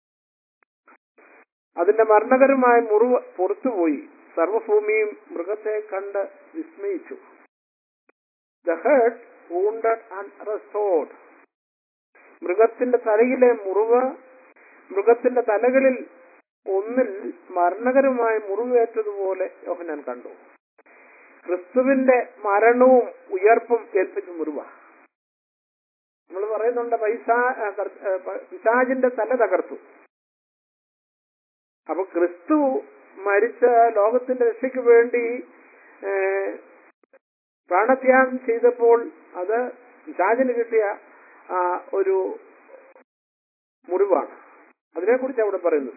അതിന്റെ മരണകരമായ മുറിവ് പുറത്തുപോയി സർവഭൂമിയും മൃഗത്തെ കണ്ട് വിസ്മയിച്ചു the hurt wounded and restored മൃഗത്തിന്റെ തലയിലെ മുറിവ് മൃഗത്തിന്റെ തലകളിൽ ഒന്നിൽ മരണകരമായ മുറിവേറ്റതുപോലെ യോഹനാൻ കണ്ടു ക്രിസ്തുവിന്റെ മരണവും ഉയർപ്പും ഏൽപ്പിച്ച മുറിവ നമ്മൾ പറയുന്നുണ്ട് പൈസ ആ, കർ- ആ, പ- പിശാചിന്റെ തല തകർത്തു അപ്പൊ ക്രിസ്തു മരിച്ച ലോകത്തിന്റെ രക്ഷയ്ക്ക് വേണ്ടി ഏ, പ്രാണത്യാഗം ചെയ്തപ്പോൾ അത് പിശാചിന് കിട്ടിയ ആ, ഒരു മുറിവാണ് അതിനെക്കുറിച്ച് അവിടെ പറയുന്നത്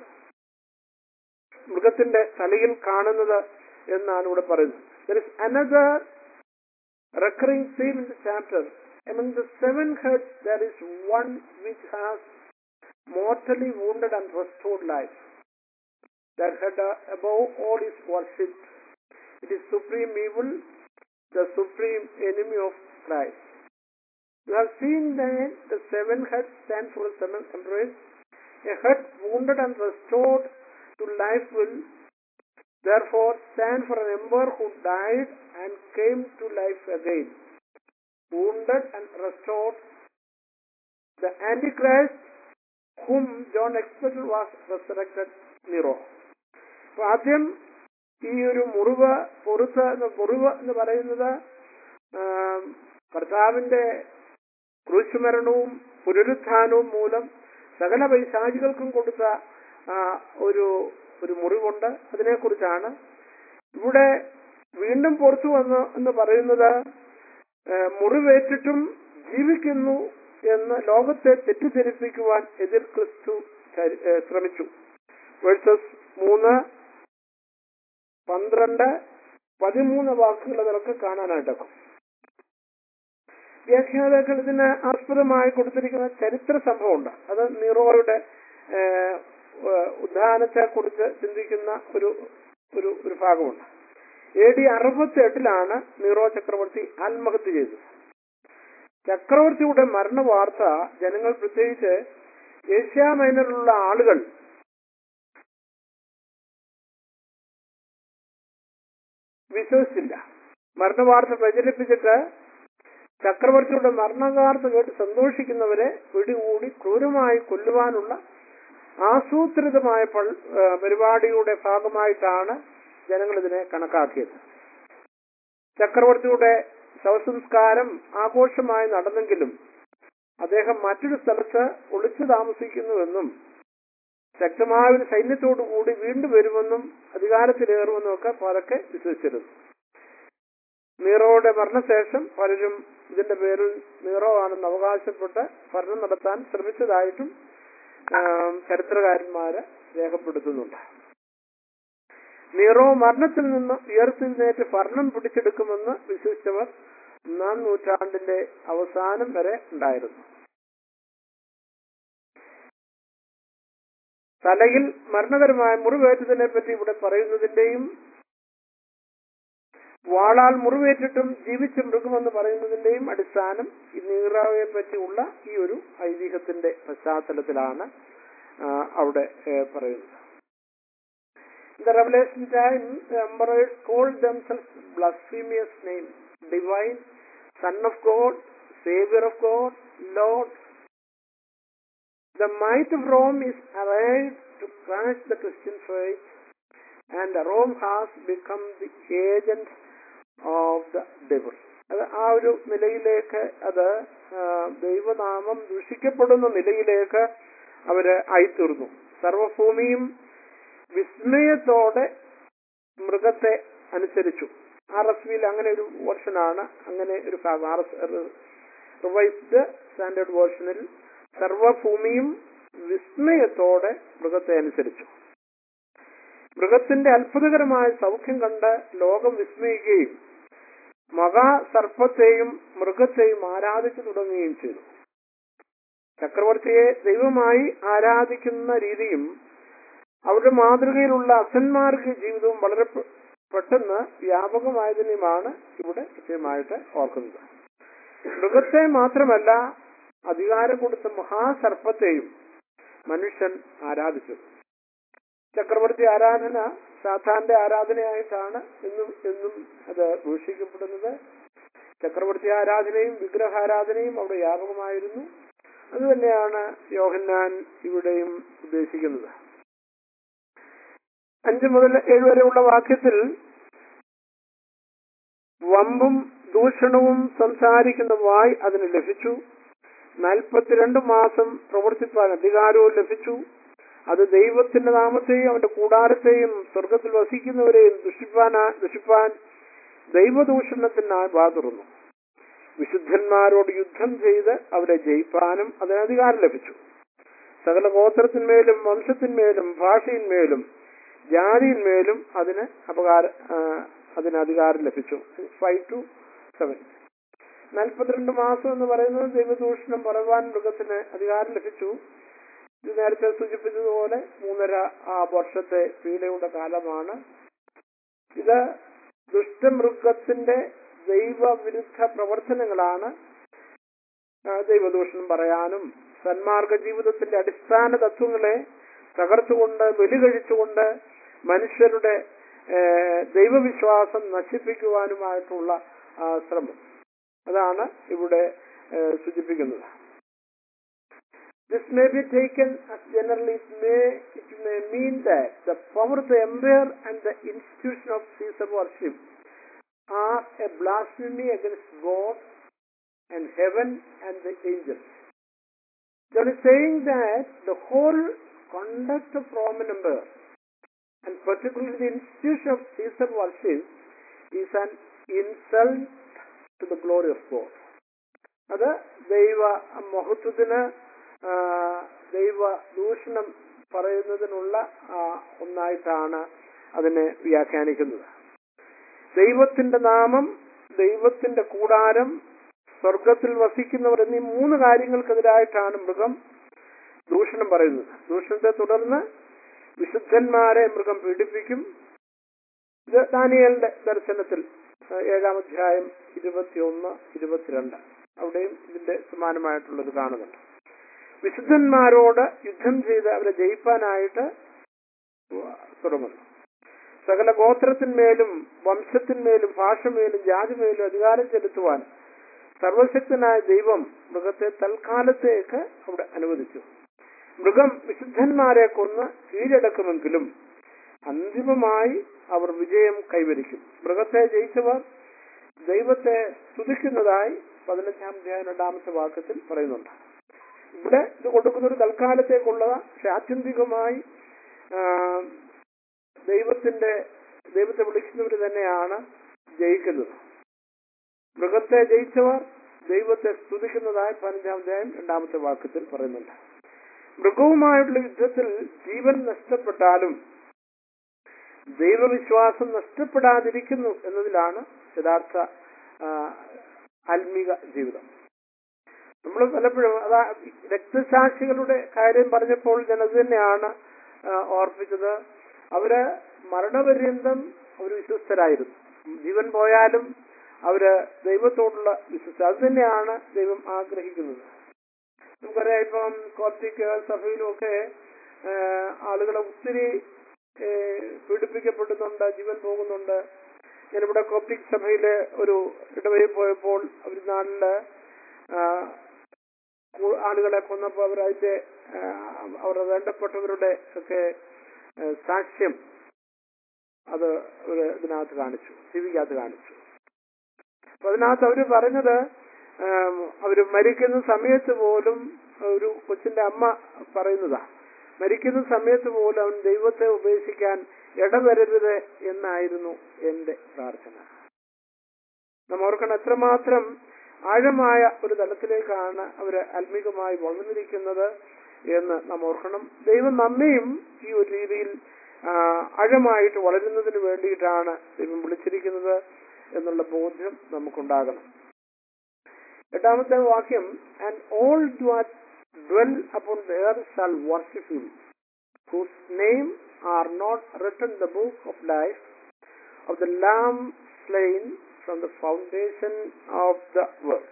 മൃഗത്തിന്റെ തലയിൽ കാണുന്നത് എന്നാണ് ഇവിടെ പറയുന്നത് there is another recurring theme in the chapter. Among the seven heads, there is one which has mortally wounded and restored life. That head uh, above all is worshipped. It is supreme evil, the supreme enemy of Christ. You have seen that the seven heads stand for the seven embrace. A head wounded and restored to life will therefore stand for an emperor who died and came to life again. Wounded and restored, the Antichrist whom John expected was resurrected Nero. അപ്പൊ ആദ്യം ഈ ഒരു മുറിവ് പൊറുത്ത് എന്ന മുറിവ് എന്ന് പറയുന്നത് ആം, കർത്താവിന്റെ ക്രൂശുമരണവും പുനരുത്ഥാനവും മൂലം സകല പൈശാചികൾക്കും കൊടുത്ത ആ, ഒരു ഒരു മുറിവുണ്ട് അതിനെക്കുറിച്ചാണ് ഇവിടെ വീണ്ടും പുറത്തു വന്നു എന്ന് പറയുന്നത് ആ, മുറിവേറ്റിട്ടും ജീവിക്കുന്നു എന്ന് ലോകത്തെ തെറ്റിദ്ധരിപ്പിക്കുവാൻ എതിർ ക്രിസ്തു ചരി- ഏ, ശ്രമിച്ചു വേഴ്സസ് മൂന്ന് പന്ത്രണ്ട് പതിമൂന്ന് വാക്കുകൾ അതിലൊക്കെ കാണാനായിട്ടൊക്കെ വ്യാഖ്യാതാക്കൾ ഇതിന് ആസ്പദമായി കൊടുത്തിരിക്കുന്ന ചരിത്ര സംഭവമുണ്ട് അത് നീറോയുടെ ഏഹ്, ഏഹ്, ഉദ്ധാനത്തെ കുറിച്ച് ചിന്തിക്കുന്ന ഒരു ഒരു ഒരു ഭാഗമുണ്ട് എ ഡി അറുപത്തി എട്ടിലാണ് നീറോ ചക്രവർത്തി ആത്മഹത്യ ചെയ്തത് ചക്രവർത്തിയുടെ മരണ വാർത്ത ജനങ്ങൾ പ്രത്യേകിച്ച് ഏഷ്യ മൈനറിലുള്ള ആളുകൾ വിശ്വസിച്ചില്ല മരണവാർത്ത പ്രചരിപ്പിച്ചിട്ട് ചക്രവർത്തിയുടെ മരണവാർത്ത കേട്ട് സന്തോഷിക്കുന്നവരെ പിടികൂടി ക്രൂരമായി കൊല്ലുവാനുള്ള ആസൂത്രിതമായ പൾ- ആ, പരിപാടിയുടെ ഭാഗമായിട്ടാണ് ജനങ്ങൾ ഇതിനെ കണക്കാക്കിയത് ചക്രവർത്തിയുടെ ശവസംസ്കാരം ആഘോഷമായി നടന്നെങ്കിലും അദ്ദേഹം മറ്റൊരു സ്ഥലത്ത് ഒളിച്ചു താമസിക്കുന്നുവെന്നും ശക്തമായ ഒരു സൈന്യത്തോടു കൂടി വീണ്ടും വരുമെന്നും അധികാരത്തിലേറുമെന്നും ഒക്കെ പലക്കെ വിശ്വസിച്ചിരുന്നു നീറോയുടെ മരണശേഷം പലരും ഇതിന്റെ പേരിൽ നീറോ ആണെന്ന് അവകാശപ്പെട്ട് ഭരണം നടത്താൻ ശ്രമിച്ചതായിട്ടും ആം, ചരിത്രകാരന്മാര് രേഖപ്പെടുത്തുന്നുണ്ട് നീറോ മരണത്തിൽ നിന്ന് ഉയർത്തെഴുന്നേറ്റ് ഭരണം പിടിച്ചെടുക്കുമെന്ന് വിശ്വസിച്ചവർ ഒന്നാം നൂറ്റാണ്ടിന്റെ അവസാനം വരെ ഉണ്ടായിരുന്നു തലയിൽ മരണകരമായ മുറിവേറ്റതിനെ പറ്റി ഇവിടെ പറയുന്നതിന്റെയും വാളാൽ മുറിവേറ്റിട്ടും ജീവിച്ച മൃഗമെന്ന് പറയുന്നതിന്റെയും അടിസ്ഥാനം ഈ നീറാവയെ പറ്റിയുള്ള ഈ ഒരു ഐതിഹ്യത്തിന്റെ പശ്ചാത്തലത്തിലാണ് ആ, അവിടെ ഏ, പറയുന്നത് In the Revelation time, the emperors called themselves blasphemous name, divine, son of God, savior of God, Lord. The might of Rome is arrived to crush the Christian faith, and Rome has become the agent of the devil. അത് ആ ഒരു നിലയിലേക്ക് അത് ആ, ദൈവനാമം ദൂഷിക്കപ്പെടുന്ന നിലയിലേക്ക് അവര് ആയിത്തീർന്നു സർവഭൂമിയും വിസ്മയത്തോടെ മൃഗത്തെ അനുസരിച്ചു ആർ എസ് വിയിൽ അങ്ങനെ ഒരു വേർഷനാണ് അങ്ങനെ ഒരു ഭാഗം ആർ എസ് റിവൈസ്ഡ് സ്റ്റാൻഡേർഡ് വേർഷനിൽ സർവഭൂമിയും വിസ്മയത്തോടെ മൃഗത്തെ അനുസരിച്ചു മൃഗത്തിന്റെ അത്ഭുതകരമായ സൗഖ്യം കണ്ട് ലോകം വിസ്മയിക്കുകയും മഹാസർപ്പത്തെയും മൃഗത്തെയും ആരാധിച്ചു തുടങ്ങുകയും ചെയ്തു ചക്രവർത്തിയെ ദൈവമായി ആരാധിക്കുന്ന രീതിയും അവരുടെ മാതൃകയിലുള്ള അസന്മാർഗ ജീവിതവും വളരെ പെ- പെട്ടെന്ന് വ്യാപകമായതിനുമാണ് ഇവിടെ കൃത്യമായിട്ട് ഓർക്കുന്നത് മൃഗത്തെ മാത്രമല്ല അധികാരം കൊടുത്ത മഹാസർപ്പത്തെയും മനുഷ്യൻ ആരാധിച്ചു ചക്രവർത്തി ആരാധന സാധാന്റെ ആരാധനയായിട്ടാണ് എന്നും എന്നും അത് ദൂഷിക്കപ്പെടുന്നത് ചക്രവർത്തി ആരാധനയും വിഗ്രഹാരാധനയും അവിടെ വ്യാപകമായിരുന്നു അതുതന്നെയാണ് യോഹന്നാൻ ഇവിടെയും ഉദ്ദേശിക്കുന്നത് അഞ്ച് മുതൽ ഏഴ് വരെയുള്ള വാക്യത്തിൽ വമ്പും ദൂഷണവും സംസാരിക്കുന്ന വായ് അതിന് ലഭിച്ചു നാൽപ്പത്തിരണ്ട് മാസം പ്രവർത്തിപ്പാൻ അധികാരവും ലഭിച്ചു അത് ദൈവത്തിന്റെ നാമത്തെയും അവന്റെ കൂടാരത്തെയും സ്വർഗത്തിൽ വസിക്കുന്നവരെയും ദുഷിപ്പാൻ ദുഷിപ്പാൻ ദൈവദൂഷണത്തിനായി വാതുറന്നു വിശുദ്ധന്മാരോട് യുദ്ധം ചെയ്ത് അവരെ ജയിപ്പാനും അതിന് അധികാരം ലഭിച്ചു സകല ഗോത്രത്തിന്മേലും വംശത്തിന്മേലും ഭാഷയിന്മേലും ജാതിയിന്മേലും അതിന് അപകാര ആ, അതിന് അധികാരം ലഭിച്ചു ഫൈവ് ടു സെവൻ നാൽപ്പത്തിരണ്ട് മാസം എന്ന് പറയുന്നത് ദൈവദൂഷണം പറയുവാൻ മൃഗത്തിന് അധികാരം ലഭിച്ചു ഇത് നേരത്തെ സൂചിപ്പിച്ചതുപോലെ മൂന്നര ആ വർഷത്തെ പീഡയുടെ കാലമാണ് ഇത് ദുഷ്ടമൃഗത്തിന്റെ ദൈവവിരുദ്ധ പ്രവർത്തനങ്ങളാണ് ആ, ദൈവദൂഷണം പറയാനും സന്മാർഗ ജീവിതത്തിന്റെ അടിസ്ഥാന തത്വങ്ങളെ തകർത്തുകൊണ്ട് ബലി കഴിച്ചുകൊണ്ട് മനുഷ്യരുടെ ഏ, ദൈവവിശ്വാസം നശിപ്പിക്കുവാനുമായിട്ടുള്ള ആ, ശ്രമം അതാണ് ഇവിടെ ഏ, സൂചിപ്പിക്കുന്നത് This may be taken as generally it may it may mean that the power of the empire and the institution of Caesar worship are a blasphemy against God and heaven and the angels. That is saying that the whole conduct of Roman Empire and particularly the institution of Caesar worship is an insult to the glory of God. അത് ദൈവ മഹത്വത്തിന് ആ, ദൈവ ദൂഷണം പറയുന്നതിനുള്ള ആ, ഒന്നായിട്ടാണ് അതിനെ വ്യാഖ്യാനിക്കുന്നത് ദൈവത്തിന്റെ നാമം ദൈവത്തിന്റെ കൂടാരം സ്വർഗത്തിൽ വസിക്കുന്നവർ എന്നീ മൂന്ന് കാര്യങ്ങൾക്കെതിരായിട്ടാണ് മൃഗം ദൂഷണം പറയുന്നത് ദൂഷണത്തെ തുടർന്ന് വിശുദ്ധന്മാരെ മൃഗം പീഡിപ്പിക്കും ഇത് ദാനിയലിന്റെ ദർശനത്തിൽ ആ, ഏഴാം അധ്യായം ഇരുപത്തിയൊന്ന് ഇരുപത്തിരണ്ട് അവിടെയും ഇതിന്റെ സമാനമായിട്ടുള്ളത് കാണുന്നുണ്ട് വിശുദ്ധന്മാരോട് യുദ്ധം ചെയ്ത് അവരെ ജയിപ്പാനായിട്ട് തുടങ്ങുന്നു സകല ഗോത്രത്തിന്മേലും വംശത്തിന്മേലും ഭാഷമേലും ജാതിമേലും അധികാരം ചെലുത്തുവാൻ സർവശക്തനായ ദൈവം മൃഗത്തെ തൽക്കാലത്തേക്ക് അവിടെ അനുവദിച്ചു മൃഗം വിശുദ്ധന്മാരെ കൊന്ന് കീഴടക്കുമെങ്കിലും അന്തിമമായി അവർ വിജയം കൈവരിക്കും മൃഗത്തെ ജയിച്ചവർ ദൈവത്തെ സ്തുതിക്കുന്നതായി പതിനഞ്ചാം അധ്യായം രണ്ടാമത്തെ വാക്യത്തിൽ പറയുന്നുണ്ട് ഇവിടെ ഇത് കൊടുക്കുന്ന ഒരു തൽക്കാലത്തേക്കുള്ളതാ പക്ഷെ ആത്യന്തികമായി ആ, ദൈവത്തിന്റെ ദൈവത്തെ വിളിക്കുന്നവർ തന്നെയാണ് ജയിക്കുന്നത് മൃഗത്തെ ജയിച്ചവർ ദൈവത്തെ സ്തുതിക്കുന്നതായി പതിനഞ്ചാം അധ്യായം രണ്ടാമത്തെ വാക്യത്തിൽ പറയുന്നുണ്ട് മൃഗവുമായിട്ടുള്ള യുദ്ധത്തിൽ ജീവൻ നഷ്ടപ്പെട്ടാലും ദൈവവിശ്വാസം നഷ്ടപ്പെടാതിരിക്കുന്നു എന്നതിലാണ് യഥാർത്ഥ ആ, ആത്മീക ജീവിതം നമ്മൾ പലപ്പോഴും അതാ രക്തസാക്ഷികളുടെ കാര്യം പറഞ്ഞപ്പോൾ ഞാൻ അത് തന്നെയാണ് ആ, ഓർപ്പിച്ചത് അവര് മരണപര്യന്തം അവർ വിശ്വസ്തരായിരുന്നു ജീവൻ പോയാലും അവര് ദൈവത്തോടുള്ള വിശ്വസ്ത അത് തന്നെയാണ് ദൈവം ആഗ്രഹിക്കുന്നത് നമുക്കറിയാം ഇപ്പം കോർത്തിക് സഭയിലും ഒക്കെ ആളുകളെ ഒത്തിരി ഏ, പീഡിപ്പിക്കപ്പെടുന്നുണ്ട് ജീവൻ പോകുന്നുണ്ട് ഞാനിവിടെ കോപ്റ്റിക് സഭയിലെ ഒരു ഇടവഴി പോയപ്പോൾ ഒരു നാളില് ആ, കു- ആളുകളെ കൊന്നപ്പോൾ അവർ അതിന്റെ ആ, അവരുടെ വേണ്ടപ്പെട്ടവരുടെ ഒക്കെ ആ, സാക്ഷ്യം അത് അവര് ഇതിനകത്ത് കാണിച്ചു ടി വിക്കകത്ത് കാണിച്ചു അപ്പൊ അതിനകത്ത് അവര് പറഞ്ഞത് ആം, അവര് മരിക്കുന്ന സമയത്ത് പോലും ഒരു കൊച്ചിന്റെ അമ്മ പറയുന്നതാ മരിക്കുന്ന സമയത്ത് പോലും അവൻ ദൈവത്തെ ഉപേക്ഷിക്കാൻ ഇടവരരുത് എന്നായിരുന്നു എന്റെ പ്രാർത്ഥന നാം ഓർക്കണം എത്രമാത്രം ആഴമായ ഒരു തലത്തിലേക്കാണ് അവര് ആത്മീകമായി വളർന്നിരിക്കുന്നത് എന്ന് നാം ഓർക്കണം ദൈവം നമ്മയും ഈ ഒരു രീതിയിൽ ആ, ആഴമായിട്ട് വളരുന്നതിന് വേണ്ടിയിട്ടാണ് ദൈവം വിളിച്ചിരിക്കുന്നത് എന്നുള്ള ബോധ്യം നമുക്കുണ്ടാകണം എട്ടാമത്തെ വാക്യം and all dwell upon there shall worship him whose name are not written in the book of life of the lamb slain from the foundation of the world.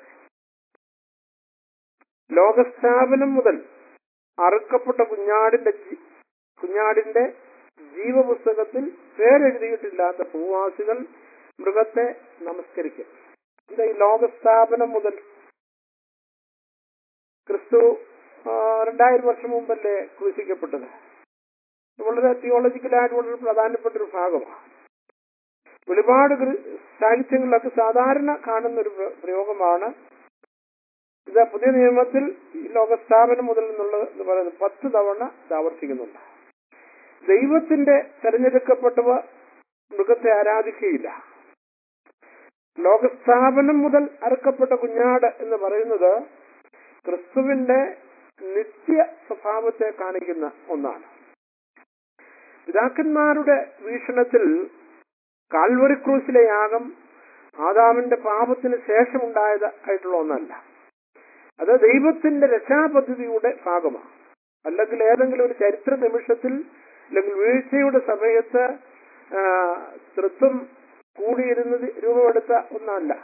ലോകസ്ഥാപനം മുതൽ അറുക്കപ്പെട്ട കുഞ്ഞാടിന്റെ ജി- കുഞ്ഞാടിന്റെ ജീവപുസ്തകത്തിൽ പേരെഴുതിയിട്ടില്ലാത്ത ഭൂവാസികൾ മൃഗത്തെ നമസ്കരിക്കും എന്താ ഈ ലോകസ്ഥാപനം മുതൽ ക്രിസ്തു ആ, രണ്ടായിരം വർഷം മുമ്പല്ലേ ക്രൂശിക്കപ്പെട്ടത് വളരെ തിയോളജിക്കലായിട്ട് വളരെ പ്രധാനപ്പെട്ട ഒരു ഭാഗമാണ് ഒരുപാട് ഗ്ര- സാഹിത്യങ്ങളിലൊക്കെ സാധാരണ കാണുന്ന ഒരു പ്ര- പ്രയോഗമാണ് ഇത് പുതിയ നിയമത്തിൽ ഈ ലോകസ്ഥാപനം മുതൽ എന്നുള്ളത് എന്ന് പറയുന്നത് പത്ത് തവണ ഇത് ആവർത്തിക്കുന്നുണ്ട് ദൈവത്തിന്റെ തെരഞ്ഞെടുക്കപ്പെട്ടവ മൃഗത്തെ ആരാധിക്കുകയില്ല ലോകസ്ഥാപനം മുതൽ അറുക്കപ്പെട്ട കുഞ്ഞാട് എന്ന് പറയുന്നത് ക്രിസ്തുവിന്റെ നിത്യ സ്വഭാവത്തെ കാണിക്കുന്ന ഒന്നാണ് പിതാക്കന്മാരുടെ വീക്ഷണത്തിൽ കാൽവറി ക്രൂസിലെ യാഗം ആദാമിന്റെ പാപത്തിന് ശേഷമുണ്ടായത് ആയിട്ടുള്ള ഒന്നല്ല അത് ദൈവത്തിന്റെ രക്ഷാപദ്ധതിയുടെ ഭാഗമാണ് അല്ലെങ്കിൽ ഏതെങ്കിലും ഒരു ചരിത്ര നിമിഷത്തിൽ അല്ലെങ്കിൽ വീഴ്ചയുടെ സമയത്ത് ആ, തൃത്വം കൂടിയിരുന്നത് രൂപമെടുത്ത ഒന്നല്ല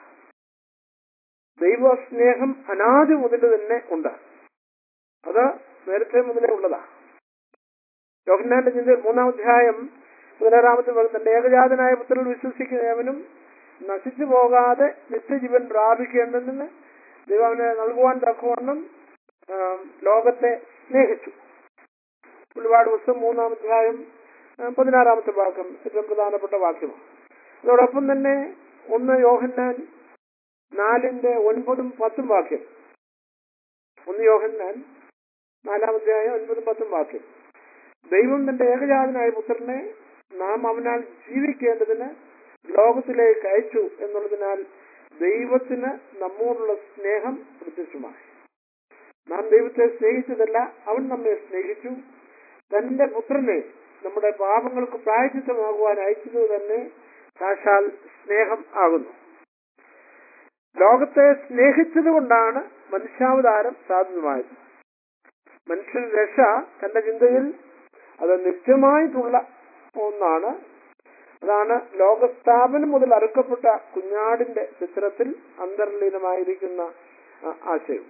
ദൈവസ്നേഹം അനാദി മുതൽ തന്നെ ഉണ്ട് അത് നേരത്തെ മുതലേ ഉള്ളതാ യോഹന്നാന്റെ ചിന്തയിൽ മൂന്നാം അധ്യായം പതിനാറാമത്തെ ഭാഗം തന്റെ ഏകജാതനായ പുത്രനിൽ വിശ്വസിക്കുന്നവനും നശിച്ചു പോകാതെ നിത്യജീവൻ പ്രാപിക്കേണ്ടതിന് ദൈവം അവനെ നൽകുവാൻ തക്കവണ്ണം ആ, ലോകത്തെ സ്നേഹിച്ചു ഒരുപാട് ദിവസം മൂന്നാം അധ്യായം ആ, പതിനാറാമത്തെ വാക്യം ഏറ്റവും പ്രധാനപ്പെട്ട വാക്യമാണ് അതോടൊപ്പം തന്നെ ഒന്ന് യോഹന്നാൻ നാലിന്റെ ഒൻപതും പത്തും വാക്യം ഒന്ന് യോഹന്നാൻ നാലാം അധ്യായം ഒൻപതും പത്തും വാക്യം ദൈവം തന്റെ ഏകജാതനായ പുത്രനെ നാം അവനാൽ ജീവിക്കേണ്ടതിന് ലോകത്തിലേക്ക് അയച്ചു എന്നുള്ളതിനാൽ ദൈവത്തിന് നമ്മോടുള്ള സ്നേഹം പ്രത്യക്ഷമായി നാം ദൈവത്തെ സ്നേഹിച്ചതല്ല അവൻ നമ്മെ സ്നേഹിച്ചു തന്റെ പുത്രനെ നമ്മുടെ പാപങ്ങൾക്ക് പ്രായച്ചിത്തമാകുവാൻ അയച്ചത് തന്നെ സാക്ഷാൽ സ്നേഹം ആകുന്നു ലോകത്തെ സ്നേഹിച്ചത് കൊണ്ടാണ് മനുഷ്യാവതാരം സാധ്യമായത് മനുഷ്യൻ രക്ഷ തന്റെ ചിന്തയിൽ അത് നിത്യമായിട്ടുള്ള ഒന്നാണ് അതാണ് ലോകസ്ഥാപനം മുതൽ അറുക്കപ്പെട്ട കുഞ്ഞാടിന്റെ ചിത്രത്തിൽ അന്തർലീനമായിരിക്കുന്ന ആ, ആശയം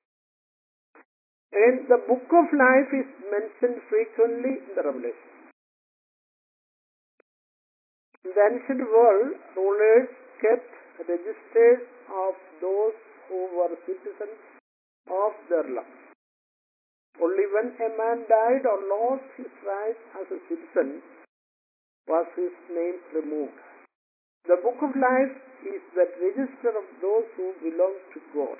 And the book of life is mentioned frequently in the Revelation. In the ancient world, rulers kept registers of those who were citizens of their land. Only when a man died or lost his right as a citizen was his name removed. The book of life is that register of those who belong to God.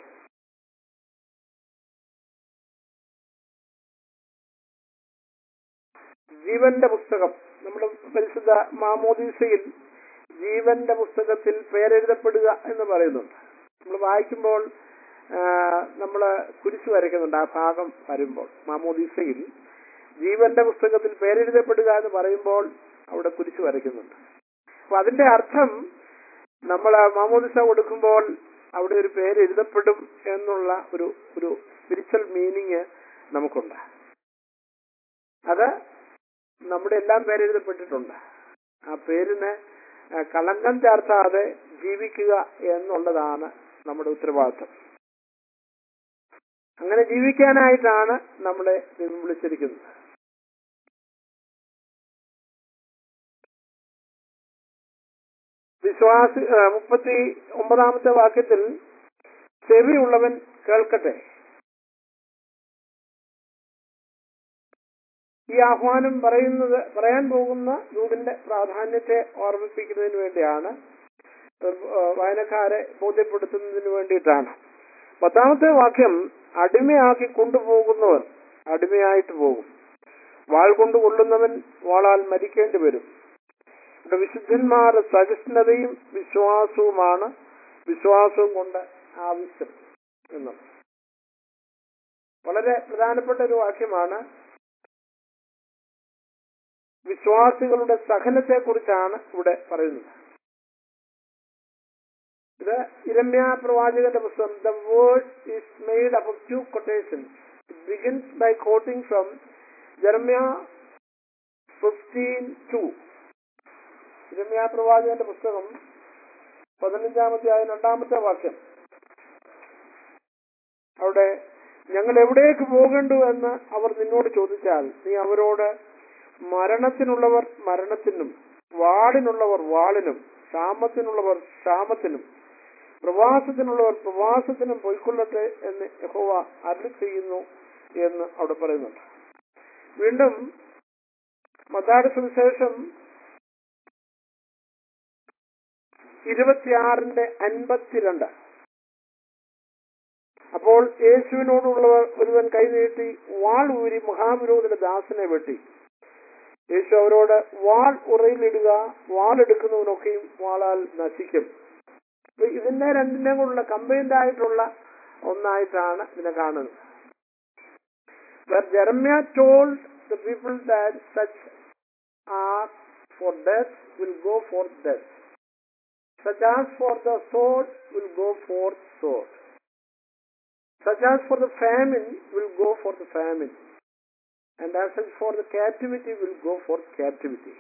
ജീവന്റെ പുസ്തകം നമ്മുടെ പരിശുദ്ധ മാമോദീസയിൽ ജീവന്റെ പുസ്തകത്തിൽ പേരെഴുതപ്പെടുക എന്ന് പറയുന്നുണ്ട് നമ്മൾ വായിക്കുമ്പോൾ നമ്മൾ കുരിശ് വരയ്ക്കുന്നുണ്ട് ആ ഭാഗം വരുമ്പോൾ മാമോദീസയിൽ ജീവന്റെ പുസ്തകത്തിൽ പേരെഴുതപ്പെടുക എന്ന് പറയുമ്പോൾ അവിടെ കുരിശ് വരയ്ക്കുന്നുണ്ട് അപ്പൊ അതിന്റെ അർത്ഥം നമ്മൾ മാമോദിസ കൊടുക്കുമ്പോൾ അവിടെ ഒരു പേര് എഴുതപ്പെടും എന്നുള്ള ഒരു ഒരു സ്പിരിച്വൽ മീനിങ് നമുക്കുണ്ട് അത് നമ്മുടെ എല്ലാം പേരെഴുതപ്പെട്ടിട്ടുണ്ട് ആ പേരിന് ആ, കളങ്കം ചേർത്താതെ ജീവിക്കുക എന്നുള്ളതാണ് നമ്മുടെ ഉത്തരവാദിത്വം അങ്ങനെ ജീവിക്കാനായിട്ടാണ് നമ്മളെ ദൈവം വിളിച്ചിരിക്കുന്നത് വിശ്വാസി ആ, മുപ്പത്തി ഒമ്പതാമത്തെ വാക്യത്തിൽ ചെവിയുള്ളവൻ കേൾക്കട്ടെ ഈ ആഹ്വാനം പറയുന്നത് പറയാൻ പോകുന്ന ദൂതിന്റെ പ്രാധാന്യത്തെ ഓർമ്മിപ്പിക്കുന്നതിന് വേണ്ടിയാണ് ഏഹ് വായനക്കാരെ ബോധ്യപ്പെടുത്തുന്നതിന് വേണ്ടിയിട്ടാണ് പത്താമത്തെ വാക്യം അടിമയാക്കി കൊണ്ടുപോകുന്നവർ അടിമയായിട്ട് പോകും വാൾ കൊണ്ട് കൊള്ളുന്നവൻ വാളാൽ മരിക്കേണ്ടി വരും ഇവിടെ വിശുദ്ധന്മാരുടെ സഹിഷ്ണുതയും വിശ്വാസവുമാണ് വിശ്വാസവും കൊണ്ട് ആവശ്യം എന്നത് വളരെ പ്രധാനപ്പെട്ട ഒരു വാക്യമാണ് വിശ്വാസികളുടെ സഹനത്തെ കുറിച്ചാണ് ഇവിടെ പറയുന്നത് ഇത് ഇരമ്യ പ്രവാചകന്റെ പുസ്തകം the word is made up of two quotations it begins by quoting from Jeremiah fifteen two Irmiya പ്രവാചകന്റെ പുസ്തകം പതിനഞ്ചാമത്തെ ആയ രണ്ടാമത്തെ വാക്യം അവിടെ ഞങ്ങൾ എവിടേക്ക് പോകണ്ടു എന്ന് അവർ നിന്നോട് ചോദിച്ചാൽ നീ അവരോട് മരണത്തിനുള്ളവർ മരണത്തിനും വാളിനുള്ളവർ വാളിനും ക്ഷാമത്തിനുള്ളവർ ക്ഷാമത്തിനും പ്രവാസത്തിനുള്ളവർ പ്രവാസത്തിനും പൊയ്ക്കൊള്ളട്ടെ എന്ന് യഹോവ അരുളി ചെയ്യുന്നു എന്ന് അവിടെ പറയുന്നുണ്ട് വീണ്ടും മത്താട് സുവിശേഷം ഇരുപത്തിയാറിന്റെ അൻപത്തിരണ്ട് അപ്പോൾ യേശുവിനോടുള്ളവർ ഒരുവൻ കൈനീട്ടി വാൾ ഊരി മഹാവിരോധന ദാസനെ വെട്ടി യേശു അവരോട് വാൾ ഉറയിലിടുക വാൾ എടുക്കുന്നവനൊക്കെയും വാളാൽ നശിക്കും അപ്പൊ ഇതിന്റെ രണ്ടിന്റെയും കൂടെയുള്ള കമ്പൈൻഡ് ആയിട്ടുള്ള ഒന്നായിട്ടാണ് ഇതിനെ കാണുന്നത് Where Jeremiah told the people that such are for death will go for death. Such as for the sword will go for sword. Such as for the famine will go for the famine. And as such for the captivity will go for captivity.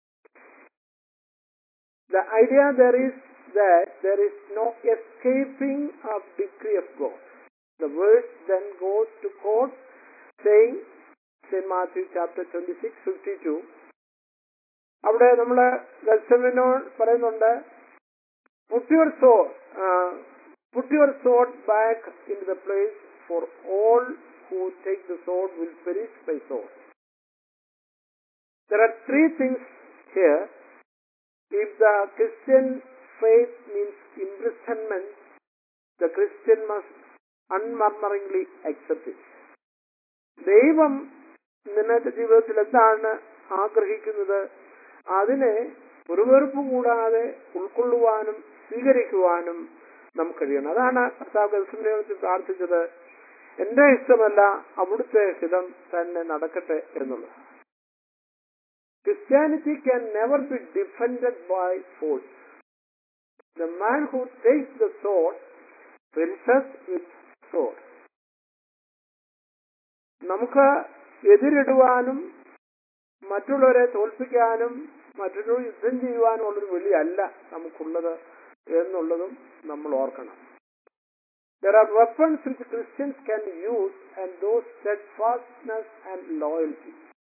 The idea there is that there is no escaping of decree of God. The verse then goes to quote saying, St. Matthew chapter 26, 52. അവിടെ നമ്മൾ ഗത്സമിനോട് പറയുന്നുണ്ട് പുട്ട് യുവർ സോ put your sword back in the place for all who take the sword will perish by sword There are three things here. If the Christian faith means imprisonment, the Christian must unmurmuringly accept it. ദൈവം നിങ്ങളുടെ ജീവിതത്തിൽ എന്താണ് ആഗ്രഹിക്കുന്നത് അതിനെ പെറുവെറുപ്പ് കൂടാതെ ഉൾക്കൊള്ളുവാനും സ്വീകരിക്കുവാനും നമുക്ക് കഴിയണം അതാണ് കർത്താവ് ഗൽസമയത്തിൽ പ്രാർത്ഥിച്ചത് എന്റെ ഇഷ്ടമല്ല അവിടുത്തെ ഹിതം തന്നെ നടക്കട്ടെ എന്നുള്ളത് Christianity can never be defended by force. The man who takes the sword perishes with sword. നമുക്ക് എതിരിടുവാനും മറ്റുള്ളവരെ തോൽപ്പിക്കാനും മറ്റുള്ളവർ യുദ്ധം ചെയ്യുവാനും ഉള്ളൊരു വെളിയല്ല നമുക്കുള്ളത് എന്നുള്ളതും നമ്മൾ ഓർക്കണം There are weapons which Christians can use and those steadfastness and loyalty.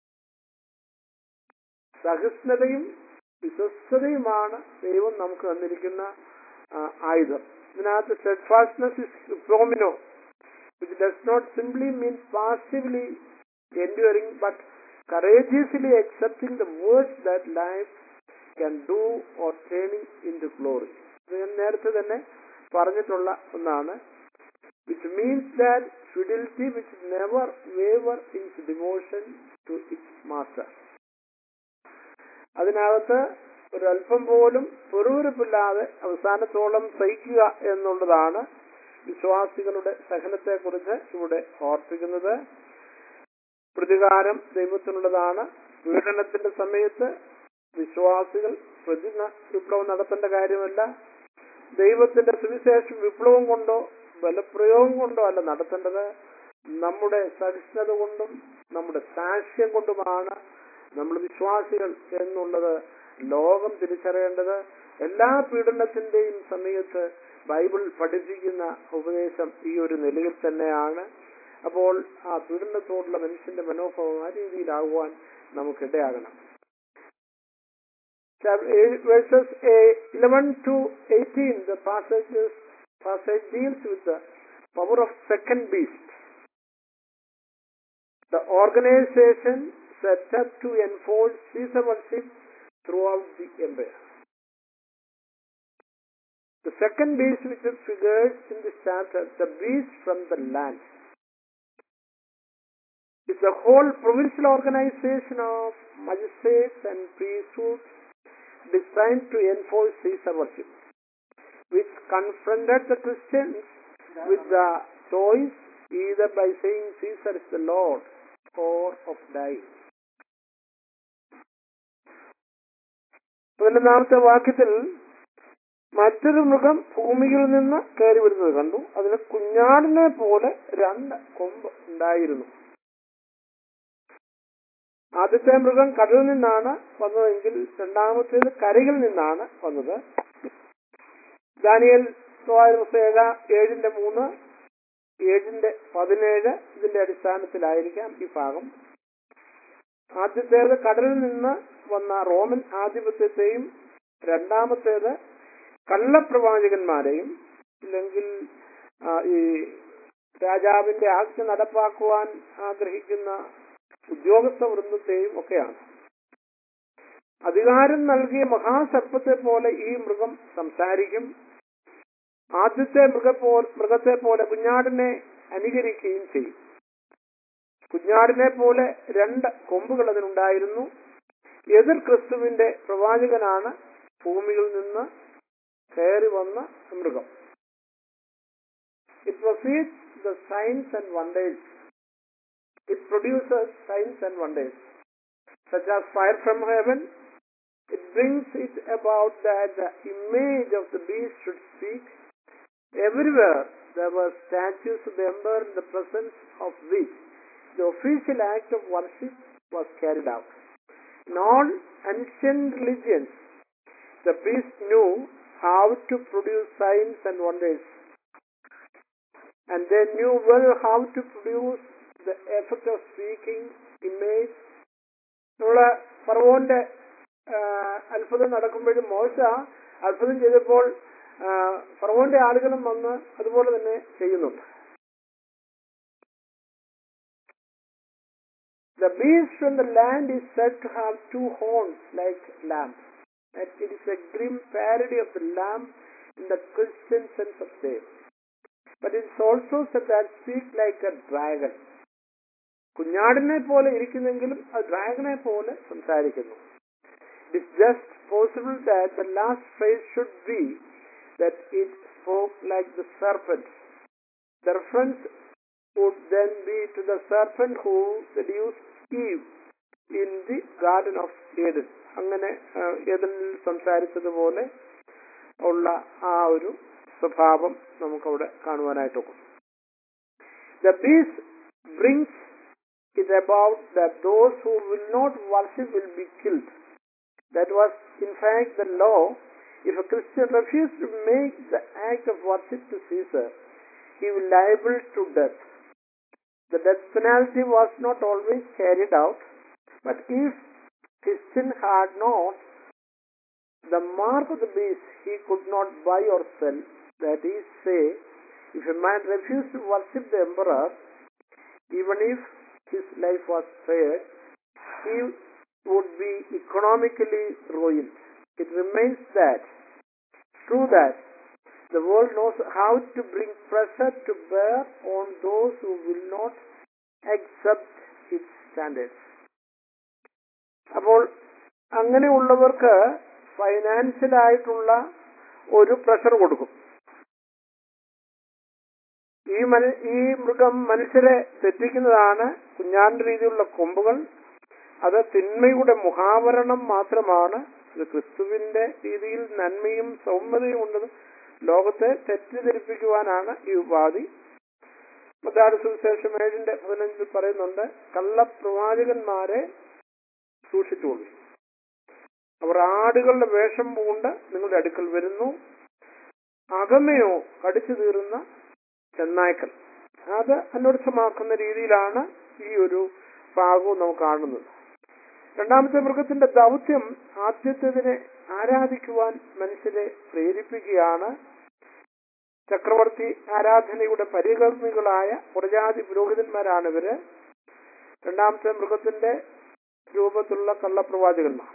സഹിഷ്ണുതയും വിശ്വസ്തതയുമാണ് ദൈവം നമുക്ക് തന്നിരിക്കുന്ന ആ, ആയുധം ഇതിനകത്ത് steadfastness is പ്രോമിനോ which does not simply mean passively enduring but courageously accepting the worst that life can do or turning into glory. ഇത് ഞാൻ നേരത്തെ തന്നെ പറഞ്ഞിട്ടുള്ള ഒന്നാണ് which means that fidelity which never waver in its devotion to its master. അതിനകത്ത് ഒരല്പം പോലും പെറുവിറുപ്പില്ലാതെ അവസാനത്തോളം സഹിക്കുക എന്നുള്ളതാണ് വിശ്വാസികളുടെ സഹനത്തെക്കുറിച്ച് ഇവിടെ ഓർപ്പിക്കുന്നത് പ്രതികാരം ദൈവത്തിനുള്ളതാണ് പീഡനത്തിന്റെ സമയത്ത് വിശ്വാസികൾ പ്രതി വിപ്ലവം നടത്തേണ്ട കാര്യമല്ല ദൈവത്തിന്റെ സുവിശേഷം വിപ്ലവം കൊണ്ടോ ബലപ്രയോഗം കൊണ്ടോ അല്ല നടത്തേണ്ടത് നമ്മുടെ സഹിഷ്ണുത കൊണ്ടും നമ്മുടെ സാക്ഷ്യം കൊണ്ടുമാണ് നമ്മൾ വിശ്വാസികൾ എന്നുള്ളത് ലോകം തിരിച്ചറിയേണ്ടത് എല്ലാ പീഡനത്തിന്റെയും സമയത്ത് ബൈബിൾ പഠിപ്പിക്കുന്ന ഉപദേശം ഈ ഒരു നിലയിൽ തന്നെയാണ് അപ്പോൾ ആ പീഡനത്തോടുള്ള മനുഷ്യന്റെ മനോഭാവം ആ രീതിയിലാകുവാൻ നമുക്കിടയാകണം verses 11 to 18, the passages, passage deals with the power of second beast. The organization set up to enforce Caesar worship throughout the empire. The second beast which is figured in this chapter, the beast from the land, is the whole provincial organization of magistrates and priesthoods designed to enforce Caesar worship, which confronted the Christians with the choice either by saying Caesar is the Lord or of dying. പതിനൊന്നാമത്തെ വാക്യത്തിൽ മറ്റൊരു മൃഗം ഭൂമിയിൽ നിന്ന് കയറി വരുന്നത് കണ്ടു അതിന് കുഞ്ഞാടിനെ പോലെ രണ്ട് കൊമ്പ് ഉണ്ടായിരുന്നു ആദ്യത്തെ മൃഗം കടലിൽ നിന്നാണ് വന്നതെങ്കിൽ രണ്ടാമത്തേത് കരയിൽ നിന്നാണ് വന്നത് ദാനിയൽ ഏഴ ഏഴിന്റെ മൂന്ന് ഏഴിന്റെ പതിനേഴ് ഇതിന്റെ അടിസ്ഥാനത്തിലായിരിക്കാം ഈ ഭാഗം ആദ്യത്തേത് കടലിൽ നിന്ന് വന്ന റോമൻ ആധിപത്യത്തെയും രണ്ടാമത്തേത് കള്ളപ്രവാചകന്മാരെയും ഇല്ലെങ്കിൽ ആ, ഈ രാജാവിന്റെ ആജ്ഞ നടപ്പാക്കുവാൻ ആഗ്രഹിക്കുന്ന ഉദ്യോഗസ്ഥ വൃന്ദത്തെയും ഒക്കെയാണ് അധികാരം നൽകിയ മഹാസർപ്പത്തെ പോലെ ഈ മൃഗം സംസാരിക്കും ആദ്യത്തെ മൃഗ മൃഗത്തെ പോലെ കുഞ്ഞാടിനെ അനുകരിക്കുകയും ചെയ്യും കുഞ്ഞാടിനെ പോലെ രണ്ട് കൊമ്പുകൾ അതിനുണ്ടായിരുന്നു എതിർ ക്രിസ്തുവിന്റെ പ്രവാചകനാണ് ഭൂമിയിൽ നിന്ന് കയറി വന്ന മൃഗം it proceeds the science and wonders it produces science and wonders such as fire from heaven. It brings it about that the image of the beast should speak. Everywhere there were statues of the emperor in the presence of which the official act of worship was carried out. In all ancient religions, the beast knew how to produce signs and wonders. And they knew well how to produce the effect of speaking, image, നമ്മള് ഫറവോന്റെ ആ, അത്ഭുതം നടക്കുമ്പോഴും മോശ അത്ഭുതം ചെയ്തപ്പോൾ ആ, ഫറവോന്റെ ആളുകളും വന്ന് അതുപോലെ തന്നെ ചെയ്യുന്നുണ്ട് The beast from the land is said to have two horns like lambs. And it is a grim parody of the lamb in the Christian sense of name. But it is also said that speak like a dragon. കുഞ്ഞാടിനെ പോലെ ഇരിക്കുന്നെങ്കിലും അത് ഡ്രാഗനെ പോലെ സംസാരിക്കുന്നു it is just possible that the last phrase should be that it spoke like the serpent the reference would then be to the serpent who seduced Eve in the garden of Eden. അങ്ങനെ ഏതനിൽ സംസാരിച്ചതുപോലെ ഉള്ള ആ ഒരു സ്വഭാവം നമുക്കവിടെ കാണുവാനായിട്ടൊക്കും the beast brings it about that those who will not worship will be killed. That was, in fact, the law. If a Christian refused to make the act of worship to Caesar, he will liable to death. The death penalty was not always carried out, but if Christian had not the mark of the beast, he could not buy or sell. That is, say, if a man refused to worship the emperor, even if his life was spared, he would be economically ruined. It remains that, true that, the world knows how to bring pressure to bear on those who will not accept its standards. അപ്പോൾ അങ്ങനെയുള്ളവർക്ക് ഫൈനാൻഷ്യലായിട്ടുള്ള ഒരു പ്രഷർ കൊടുക്കും ഈ മനു ഈ മൃഗം മനുഷ്യരെ തെറ്റിക്കുന്നതാണ് കുഞ്ഞാണ്ട് രീതിയിലുള്ള കൊമ്പുകൾ അത് തിന്മയുടെ മുഖാവരണം മാത്രമാണ് ഇത് ക്രിസ്തുവിന്റെ രീതിയിൽ നന്മയും സൗമ്യതയും ഉള്ളത് ലോകത്തെ തെറ്റിദ്ധരിപ്പിക്കുവാനാണ് ഈ ഉപാധി മത്താട് സുവിശേഷം ഏഴിന്റെ പതിനഞ്ചിൽ പറയുന്നുണ്ട് കള്ളപ്രവാചകന്മാരെ സൂക്ഷിച്ചുകൊള്ളു അവർ ആടുകളുടെ വേഷം പൂണ്ട് നിങ്ങളുടെ അടുക്കൽ വരുന്നു അകമയോ കടിച്ചു തീറുന്ന ചെന്നായ്ക്കൽ അത് അന്വർത്ഥമാക്കുന്ന രീതിയിലാണ് ഈ ഒരു ഭാഗവും നമുക്ക് കാണുന്നത് രണ്ടാമത്തെ മൃഗത്തിന്റെ ദൗത്യം ആദ്യത്തേതിനെ ആരാധിക്കുവാൻ മനുഷ്യരെ പ്രേരിപ്പിക്കുകയാണ് ചക്രവർത്തി ആരാധനയുടെ പരികർമ്മികളായ പുറജാതി പുരോഹിതന്മാരാണ് ഇവര് രണ്ടാമത്തെ മൃഗത്തിന്റെ രൂപത്തിലുള്ള കള്ളപ്രവാചകന്മാർ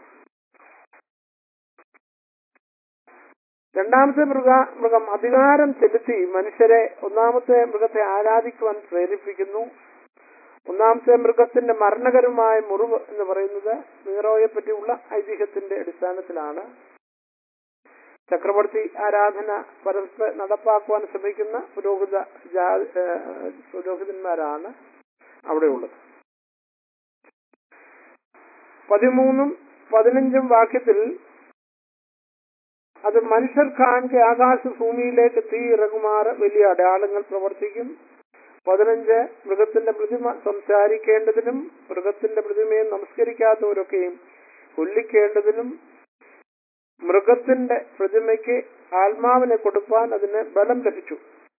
രണ്ടാമത്തെ മൃഗ മൃഗം അധികാരം ചെലുത്തി മനുഷ്യരെ ഒന്നാമത്തെ മൃഗത്തെ ആരാധിക്കുവാൻ പ്രേരിപ്പിക്കുന്നു ഒന്നാമത്തെ മൃഗത്തിന്റെ മരണകരമായ മുറിവ് എന്ന് പറയുന്നത് നീറോയെ പറ്റിയുള്ള ഐതിഹ്യത്തിന്റെ അടിസ്ഥാനത്തിലാണ് ചക്രവർത്തി ആരാധന പരസ്പരം നടപ്പാക്കുവാൻ ശ്രമിക്കുന്ന പുരോഹിത ജാ- ഏഹ് പുരോഹിതന്മാരാണ് അവിടെയുള്ളത് പതിമൂന്നും പതിനഞ്ചും വാക്യത്തിൽ അത് മനുഷ്യർ കാണെ ആകാശ ഭൂമിയിലേക്ക് തീ ഇറങ്ങുമാറ് വലിയ അടയാളങ്ങൾ പ്രവർത്തിക്കും പതിനഞ്ച് മൃഗത്തിന്റെ പ്രതിമ സംസാരിക്കേണ്ടതിനും മൃഗത്തിന്റെ പ്രതിമയെ നമസ്കരിക്കാത്തവരൊക്കെയും കൊല്ലിക്കേണ്ടതിനും മൃഗത്തിന്റെ പ്രതിമയ്ക്ക് ആത്മാവിനെ കൊടുക്കാൻ അതിന് ബലം ലഭിച്ചു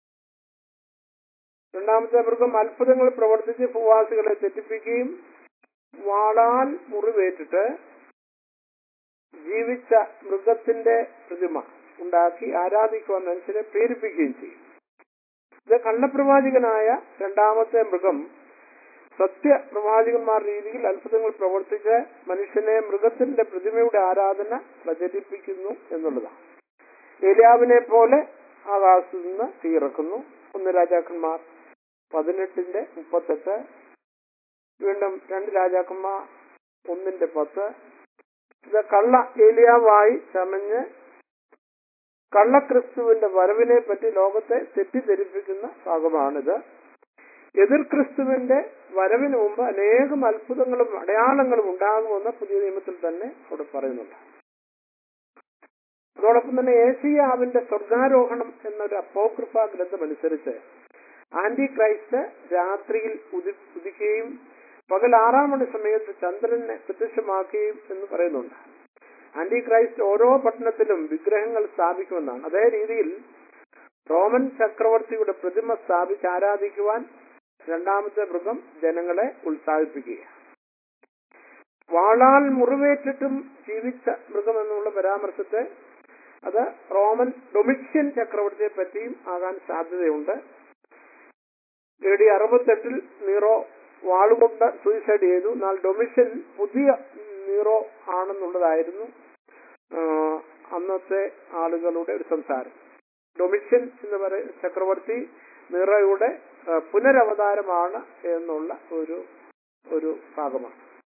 രണ്ടാമത്തെ മൃഗം അത്ഭുതങ്ങൾ പ്രവർത്തിച്ച് ഭൂവാസികളെ തെറ്റിപ്പിക്കുകയും വാളാൽ മുറിവേറ്റിട്ട് ജീവിച്ച മൃഗത്തിന്റെ പ്രതിമ ഉണ്ടാക്കി ആരാധിക്കുവാൻ മനുഷ്യരെ പ്രേരിപ്പിക്കുകയും ചെയ്യും ഇത് കള്ളപ്രവാചകനായ രണ്ടാമത്തെ മൃഗം സത്യ പ്രവാചകന്മാർ രീതിയിൽ അത്ഭുതങ്ങൾ പ്രവർത്തിച്ച് മനുഷ്യനെ മൃഗത്തിന്റെ പ്രതിമയുടെ ആരാധന പ്രചരിപ്പിക്കുന്നു എന്നുള്ളതാണ് ഏലിയാവിനെ പോലെ ആകാശത്തു നിന്ന് തീയിറക്കുന്നു ഒന്ന് രാജാക്കന്മാർ പതിനെട്ടിന്റെ മുപ്പത്തെട്ട് വീണ്ടും രണ്ട് രാജാക്കന്മാർ ഒന്നിന്റെ പത്ത് ഇത് കള്ള ഏലിയാവായി ചമഞ്ഞ് കള്ളക്രിസ്തുവിന്റെ വരവിനെ പറ്റി ലോകത്തെ തെറ്റിദ്ധരിപ്പിക്കുന്ന ഭാഗമാണിത് എതിർ ക്രിസ്തുവിന്റെ വരവിന് മുമ്പ് അനേകം അത്ഭുതങ്ങളും അടയാളങ്ങളും ഉണ്ടാകുമെന്ന് പുതിയ നിയമത്തിൽ തന്നെ അവിടെ പറയുന്നുണ്ട് അതോടൊപ്പം തന്നെ ഏസിയാവിന്റെ സ്വർഗാരോഹണം എന്നൊരു അപ്പോകൃപ ഗ്രന്ഥം അനുസരിച്ച് ആന്റി ക്രൈസ്റ്റ് രാത്രിയിൽ ഉദി ഉദിക്കുകയും പകൽ ആറാം മണി സമയത്ത് ചന്ദ്രനെ പ്രത്യക്ഷമാക്കുകയും എന്ന് പറയുന്നുണ്ട് ആന്റി ക്രൈസ്റ്റ് ഓരോ പട്ടണത്തിലും വിഗ്രഹങ്ങൾ സ്ഥാപിക്കുമെന്നാണ് അതേ രീതിയിൽ റോമൻ ചക്രവർത്തിയുടെ പ്രതിമ സ്ഥാപിച്ച് ആരാധിക്കുവാൻ രണ്ടാമത്തെ മൃഗം ജനങ്ങളെ ഉത്സാഹിപ്പിക്കുക വാളാൽ മുറിവേറ്റിട്ടും ജീവിച്ച മൃഗം എന്നുള്ള പരാമർശത്തെ അത് റോമൻ ഡൊമിഷ്യൻ ചക്രവർത്തിയെ പറ്റിയും ആകാൻ സാധ്യതയുണ്ട് എ ഡി അറുപത്തെട്ടിൽ നീറോ വാളുകൊണ്ട് സൂയിസൈഡ് ചെയ്തു എന്നാൽ ഡൊമിഷ്യൻ പുതിയ നീറോ ആണെന്നുള്ളതായിരുന്നു ആ, അന്നത്തെ ആളുകളുടെ ഒരു സംസാരം ഡൊമിഷ്യൻ എന്ന് പറയുന്ന ചക്രവർത്തി നീറോയുടെ ആ, പുനരവതാരമാണ് എന്നുള്ള ഒരു ഒരു ഭാഗമാണ്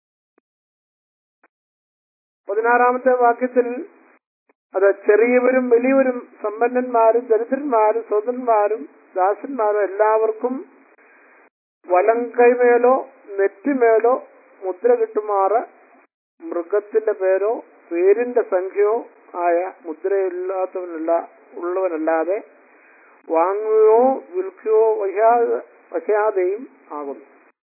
പതിനാറാമത്തെ വാക്യത്തിൽ അത് ചെറിയവരും വലിയവരും സമ്പന്നന്മാരും ദരിദ്രന്മാരും സ്വതന്ത്രന്മാരും ദാസന്മാരും എല്ലാവർക്കും വലം കൈമേലോ നെറ്റിമേലോ മുദ്ര കിട്ടുമാറ് മൃഗത്തിന്റെ പേരോ പേരിന്റെ സംഖ്യയോ ആയ മുദ്രയില്ലാത്തവനല്ല ഉള്ളവനല്ലാതെ വാങ്ങുകയോ വിൽക്കുകയോ വയ്യാതെ വയ്യാതെയും ആകുന്നു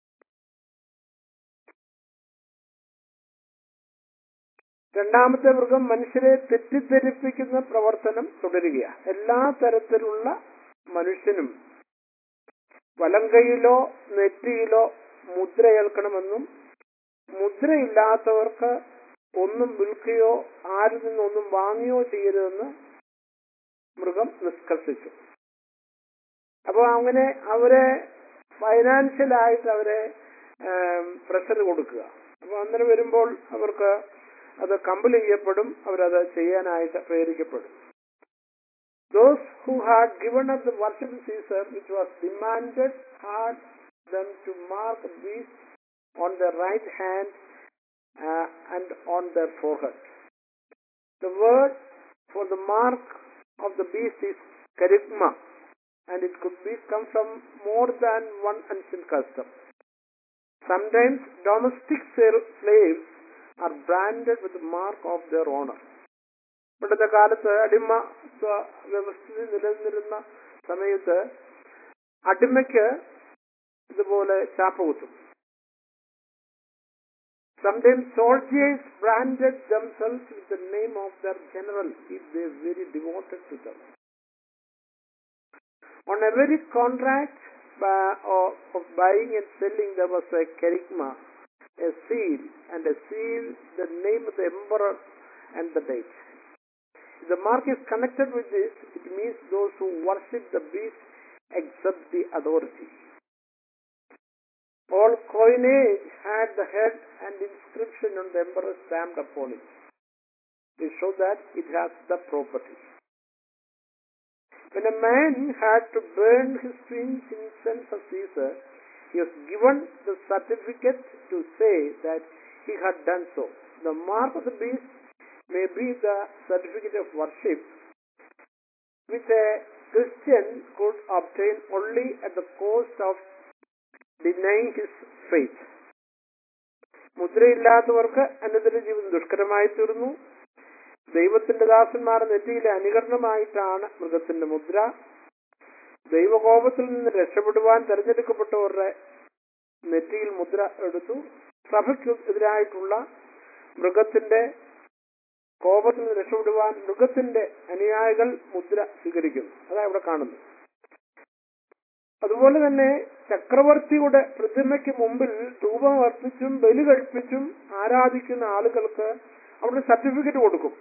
രണ്ടാമത്തെ മൃഗം മനുഷ്യരെ തെറ്റിദ്ധരിപ്പിക്കുന്ന പ്രവർത്തനം തുടരുകയാണ് എല്ലാ തരത്തിലുള്ള മനുഷ്യനും വലങ്കയിലോ നെറ്റിയിലോ മുദ്രയേൽക്കണമെന്നും മുദ്രയില്ലാത്തവർക്ക് ഒന്നും വിൽക്കുകയോ ആരിൽ നിന്നൊന്നും വാങ്ങുകയോ ചെയ്യരുതെന്ന് മൃഗം നിഷ്കർഷിച്ചു അപ്പോൾ അങ്ങനെ അവരെ ഫൈനാൻഷ്യലായിട്ട് അവരെ പ്രഷർ കൊടുക്കുക അപ്പോൾ അങ്ങനെ വരുമ്പോൾ അവർക്ക് അത് കമ്പൽ ചെയ്യപ്പെടും അവരത് ചെയ്യാനായിട്ട് പ്രേരിക്കപ്പെടും Those who had given up the worship of Caesar, which was demanded, had them to mark a beast on their right hand uh, and on their forehead. The word for the mark of the beast is kerygma, and it could be come from more than one ancient custom. Sometimes domestic sa- slaves are branded with the mark of their owner. ഇപ്പോഴത്തെ കാലത്ത് അടിമ സ്വ- വ്യവസ്ഥിതി നിലനിന്നിരുന്ന സമയത്ത് അടിമയ്ക്ക് ഇതുപോലെ ചാപ്പ കുത്തും Sometimes soldiers branded themselves with the name of their general if they are very devoted to them. On every contract uh, of, of buying and selling, there was a kerygma, a seal, and a seal, the name of the emperor and the date. If the mark is connected with this, it means those who worship the beast accept the authority. All coinage had the head and inscription on the emperor stamped upon it. They show that it has the property. When a man had to burn his twins incense of Caesar, he was given the certificate to say that he had done so. The mark of the beast may be the certificate of worship which a Christian could obtain only at the cost of denying his faith. മുദ്രയില്ലാത്തവർക്ക് അനന്തര ജീവിതം ദുഷ്കരമായി തീർന്നു ദൈവത്തിന്റെ ദാസന്മാരുടെ നെറ്റിയിലെ അനുകരണമായിട്ടാണ് മൃഗത്തിന്റെ മുദ്ര ദൈവകോപത്തിൽ നിന്ന് രക്ഷപ്പെടുവാൻ തെരഞ്ഞെടുക്കപ്പെട്ടവരുടെ നെറ്റിയിൽ മുദ്ര എടുത്തു സഭയ്ക്ക് എതിരായിട്ടുള്ള മൃഗത്തിന്റെ കോപത്തിൽ നിന്ന് രക്ഷപ്പെടുവാൻ മൃഗത്തിന്റെ അനുയായികൾ മുദ്ര സ്വീകരിക്കുന്നു അതാ ഇവിടെ കാണുന്നു അതുപോലെ തന്നെ ചക്രവർത്തിയുടെ പ്രതിമയ്ക്ക് മുമ്പിൽ ധൂപം അർപ്പിച്ചും ബലി കഴിപ്പിച്ചും ആരാധിക്കുന്ന ആളുകൾക്ക് അവിടെ സർട്ടിഫിക്കറ്റ് കൊടുക്കും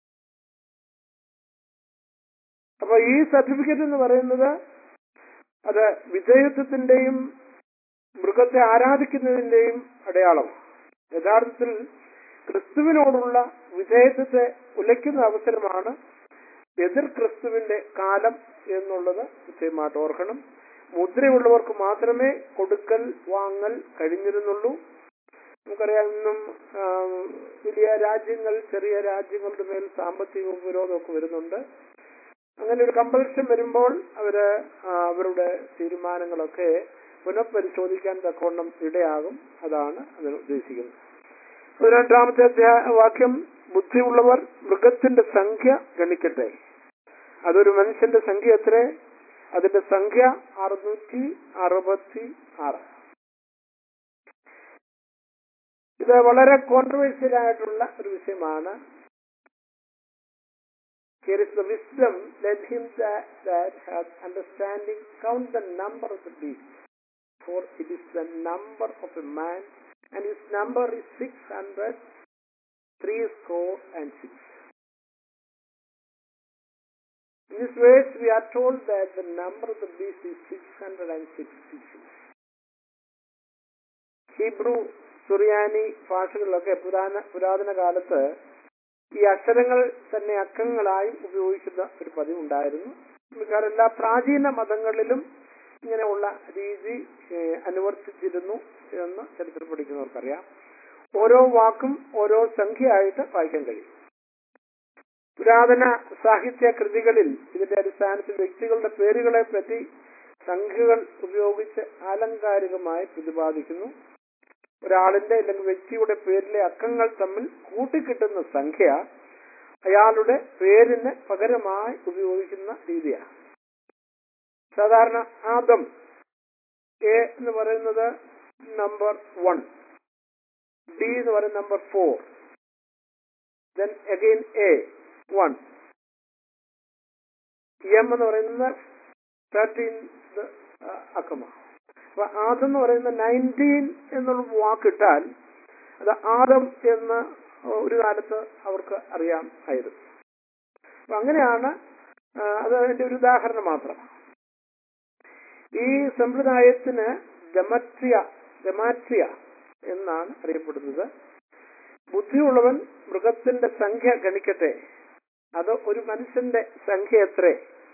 അപ്പൊ ഈ സർട്ടിഫിക്കറ്റ് എന്ന് പറയുന്നത് അത് വിധേയത്വത്തിന്റെയും മൃഗത്തെ ആരാധിക്കുന്നതിന്റെയും അടയാളം യഥാർത്ഥത്തിൽ ക്രിസ്തുവിനോടുള്ള വിധേയത്വത്തെ ഉലയ്ക്കുന്ന അവസരമാണ് എതിർ ക്രിസ്തുവിന്റെ കാലം എന്നുള്ളത് കൃത്യമായിട്ട് ഓർക്കണം മുദ്രയുള്ളവർക്ക് മാത്രമേ കൊടുക്കൽ വാങ്ങൽ കഴിഞ്ഞിരുന്നുള്ളൂ നമുക്കറിയാം ഇന്നും ആ, വലിയ രാജ്യങ്ങൾ ചെറിയ രാജ്യങ്ങളുടെ മേൽ സാമ്പത്തിക ഉപരോധമൊക്കെ വരുന്നുണ്ട് അങ്ങനെ ഒരു കമ്പൽഷൻ വരുമ്പോൾ അവര് ആ, അവരുടെ തീരുമാനങ്ങളൊക്കെ പുനഃപരിശോധിക്കാൻ തക്കവണ്ണം ഇടയാകും അതാണ് അതിന് ഉദ്ദേശിക്കുന്നത് പതിനെട്ടാമത്തെ അധ്യായ വാക്യം ബുദ്ധിയുള്ളവർ മൃഗത്തിന്റെ സംഖ്യ ഗണിക്കട്ടെ അതൊരു മനുഷ്യന്റെ സംഖ്യ എത്ര അതിന്റെ സംഖ്യ അറുന്നൂറ്റി അറുപത്തി ആറ് ഇത് വളരെ കോൺട്രവേഴ്സ്യൽ ആയിട്ടുള്ള ഒരു വിഷയമാണ് Here is the wisdom, let him that, that hath understanding count the number of the beast, for it is the number of a man, and his number is six hundred, three score and six. In this verse, we are told that the number of the beast is 666. Hebrew Suriyani ഭാഷകളിലൊക്കെ പുരാന പുരാതന കാലത്ത് ഈ അക്ഷരങ്ങൾ തന്നെ അക്കങ്ങളായും ഉപയോഗിക്കുന്ന ഒരു പതിവുണ്ടായിരുന്നു മിക്കവാറും എല്ലാ പ്രാചീന മതങ്ങളിലും ഇങ്ങനെയുള്ള രീതി ഏഹ്, അനുവർത്തിച്ചിരുന്നു എന്ന് ചരിത്രം പഠിക്കുന്നവർക്കറിയാം ഓരോ വാക്കും ഓരോ സംഖ്യയായിട്ട് വായിക്കാൻ കഴിയും പുരാതന സാഹിത്യ കൃതികളിൽ ഇതിന്റെ അടിസ്ഥാനത്തിൽ വ്യക്തികളുടെ പേരുകളെ പറ്റി സംഖ്യകൾ ഉപയോഗിച്ച് ആലങ്കാരികമായി പ്രതിപാദിക്കുന്നു ഒരാളിന്റെ അല്ലെങ്കിൽ വ്യക്തിയുടെ പേരിലെ അക്കങ്ങൾ തമ്മിൽ കൂട്ടിക്കിട്ടുന്ന സംഖ്യ അയാളുടെ പേരിന് പകരമായി ഉപയോഗിക്കുന്ന രീതിയാണ് സാധാരണ ആദം എ എന്ന് പറയുന്നത് നമ്പർ വൺ ഡി എന്ന് പറയുന്നത് number four then again A one M എന്ന് പറയുന്നത് തേർട്ടീൻ അക്കമാണ് അപ്പൊ ആദം എന്ന് പറയുന്ന നയൻറ്റീൻ എന്നുള്ള വാക്കിട്ടാൽ അത് ആദം എന്ന് ഒരു കാലത്ത് അവർക്ക് അറിയാം ആയിരുന്നു അപ്പൊ അങ്ങനെയാണ് ആ, അത് അതിന്റെ ഒരു ഉദാഹരണം മാത്രം ഈ സമ്പ്രദായത്തിന് ഗമട്രിയ ഗമാട്രിയ എന്നാണ് അറിയപ്പെടുന്നത് ബുദ്ധിയുള്ളവൻ മൃഗത്തിന്റെ സംഖ്യ ഗണിക്കട്ടെ അത് ഒരു മനുഷ്യന്റെ സംഖ്യ എത്രേ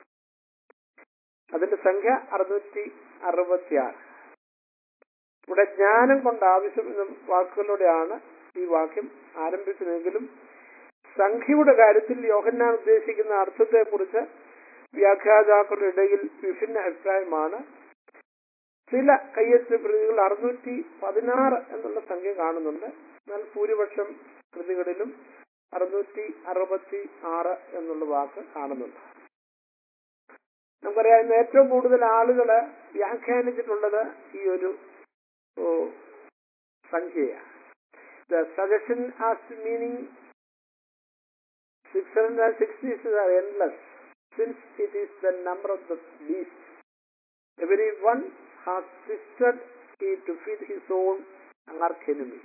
അതിന്റെ സംഖ്യ അറുന്നൂറ്റി അറുപത്തിയാറ് ഇവിടെ ജ്ഞാനം കൊണ്ട് ആവശ്യം എന്ന വാക്കുകളിലൂടെയാണ് ഈ വാക്യം ആരംഭിക്കുന്നതെങ്കിലും സംഖ്യയുടെ കാര്യത്തിൽ യോഹന്നാൻ ഉദ്ദേശിക്കുന്ന അർത്ഥത്തെക്കുറിച്ച് വ്യാഖ്യാതാക്കളുടെ ഇടയിൽ വിഭിന്ന അഭിപ്രായമാണ് ചില കയ്യെത്ത് കൃതികൾ അറുന്നൂറ്റി പതിനാറ് എന്നുള്ള സംഖ്യ കാണുന്നുണ്ട് എന്നാൽ ഭൂരിപക്ഷം കൃതികളിലും അറുന്നൂറ്റി അറുപത്തി ആറ് എന്നുള്ള വാക്ക് കാണുന്നുണ്ട് നമുക്കറിയാം ഇന്ന് ഏറ്റവും കൂടുതൽ ആളുകൾ വ്യാഖ്യാനിച്ചിട്ടുള്ളത് ഈ ഒരു ഓ, സംഖ്യയാണ് the suggestion as meaning six hundred sixty are endless since it is the number of the beast every one has twisted ഈ to feed his own arch enemy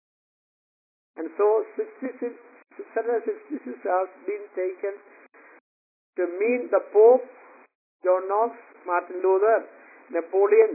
And so 66, 666 has been taken to mean the Pope, John Knox, Martin Luther, Napoleon.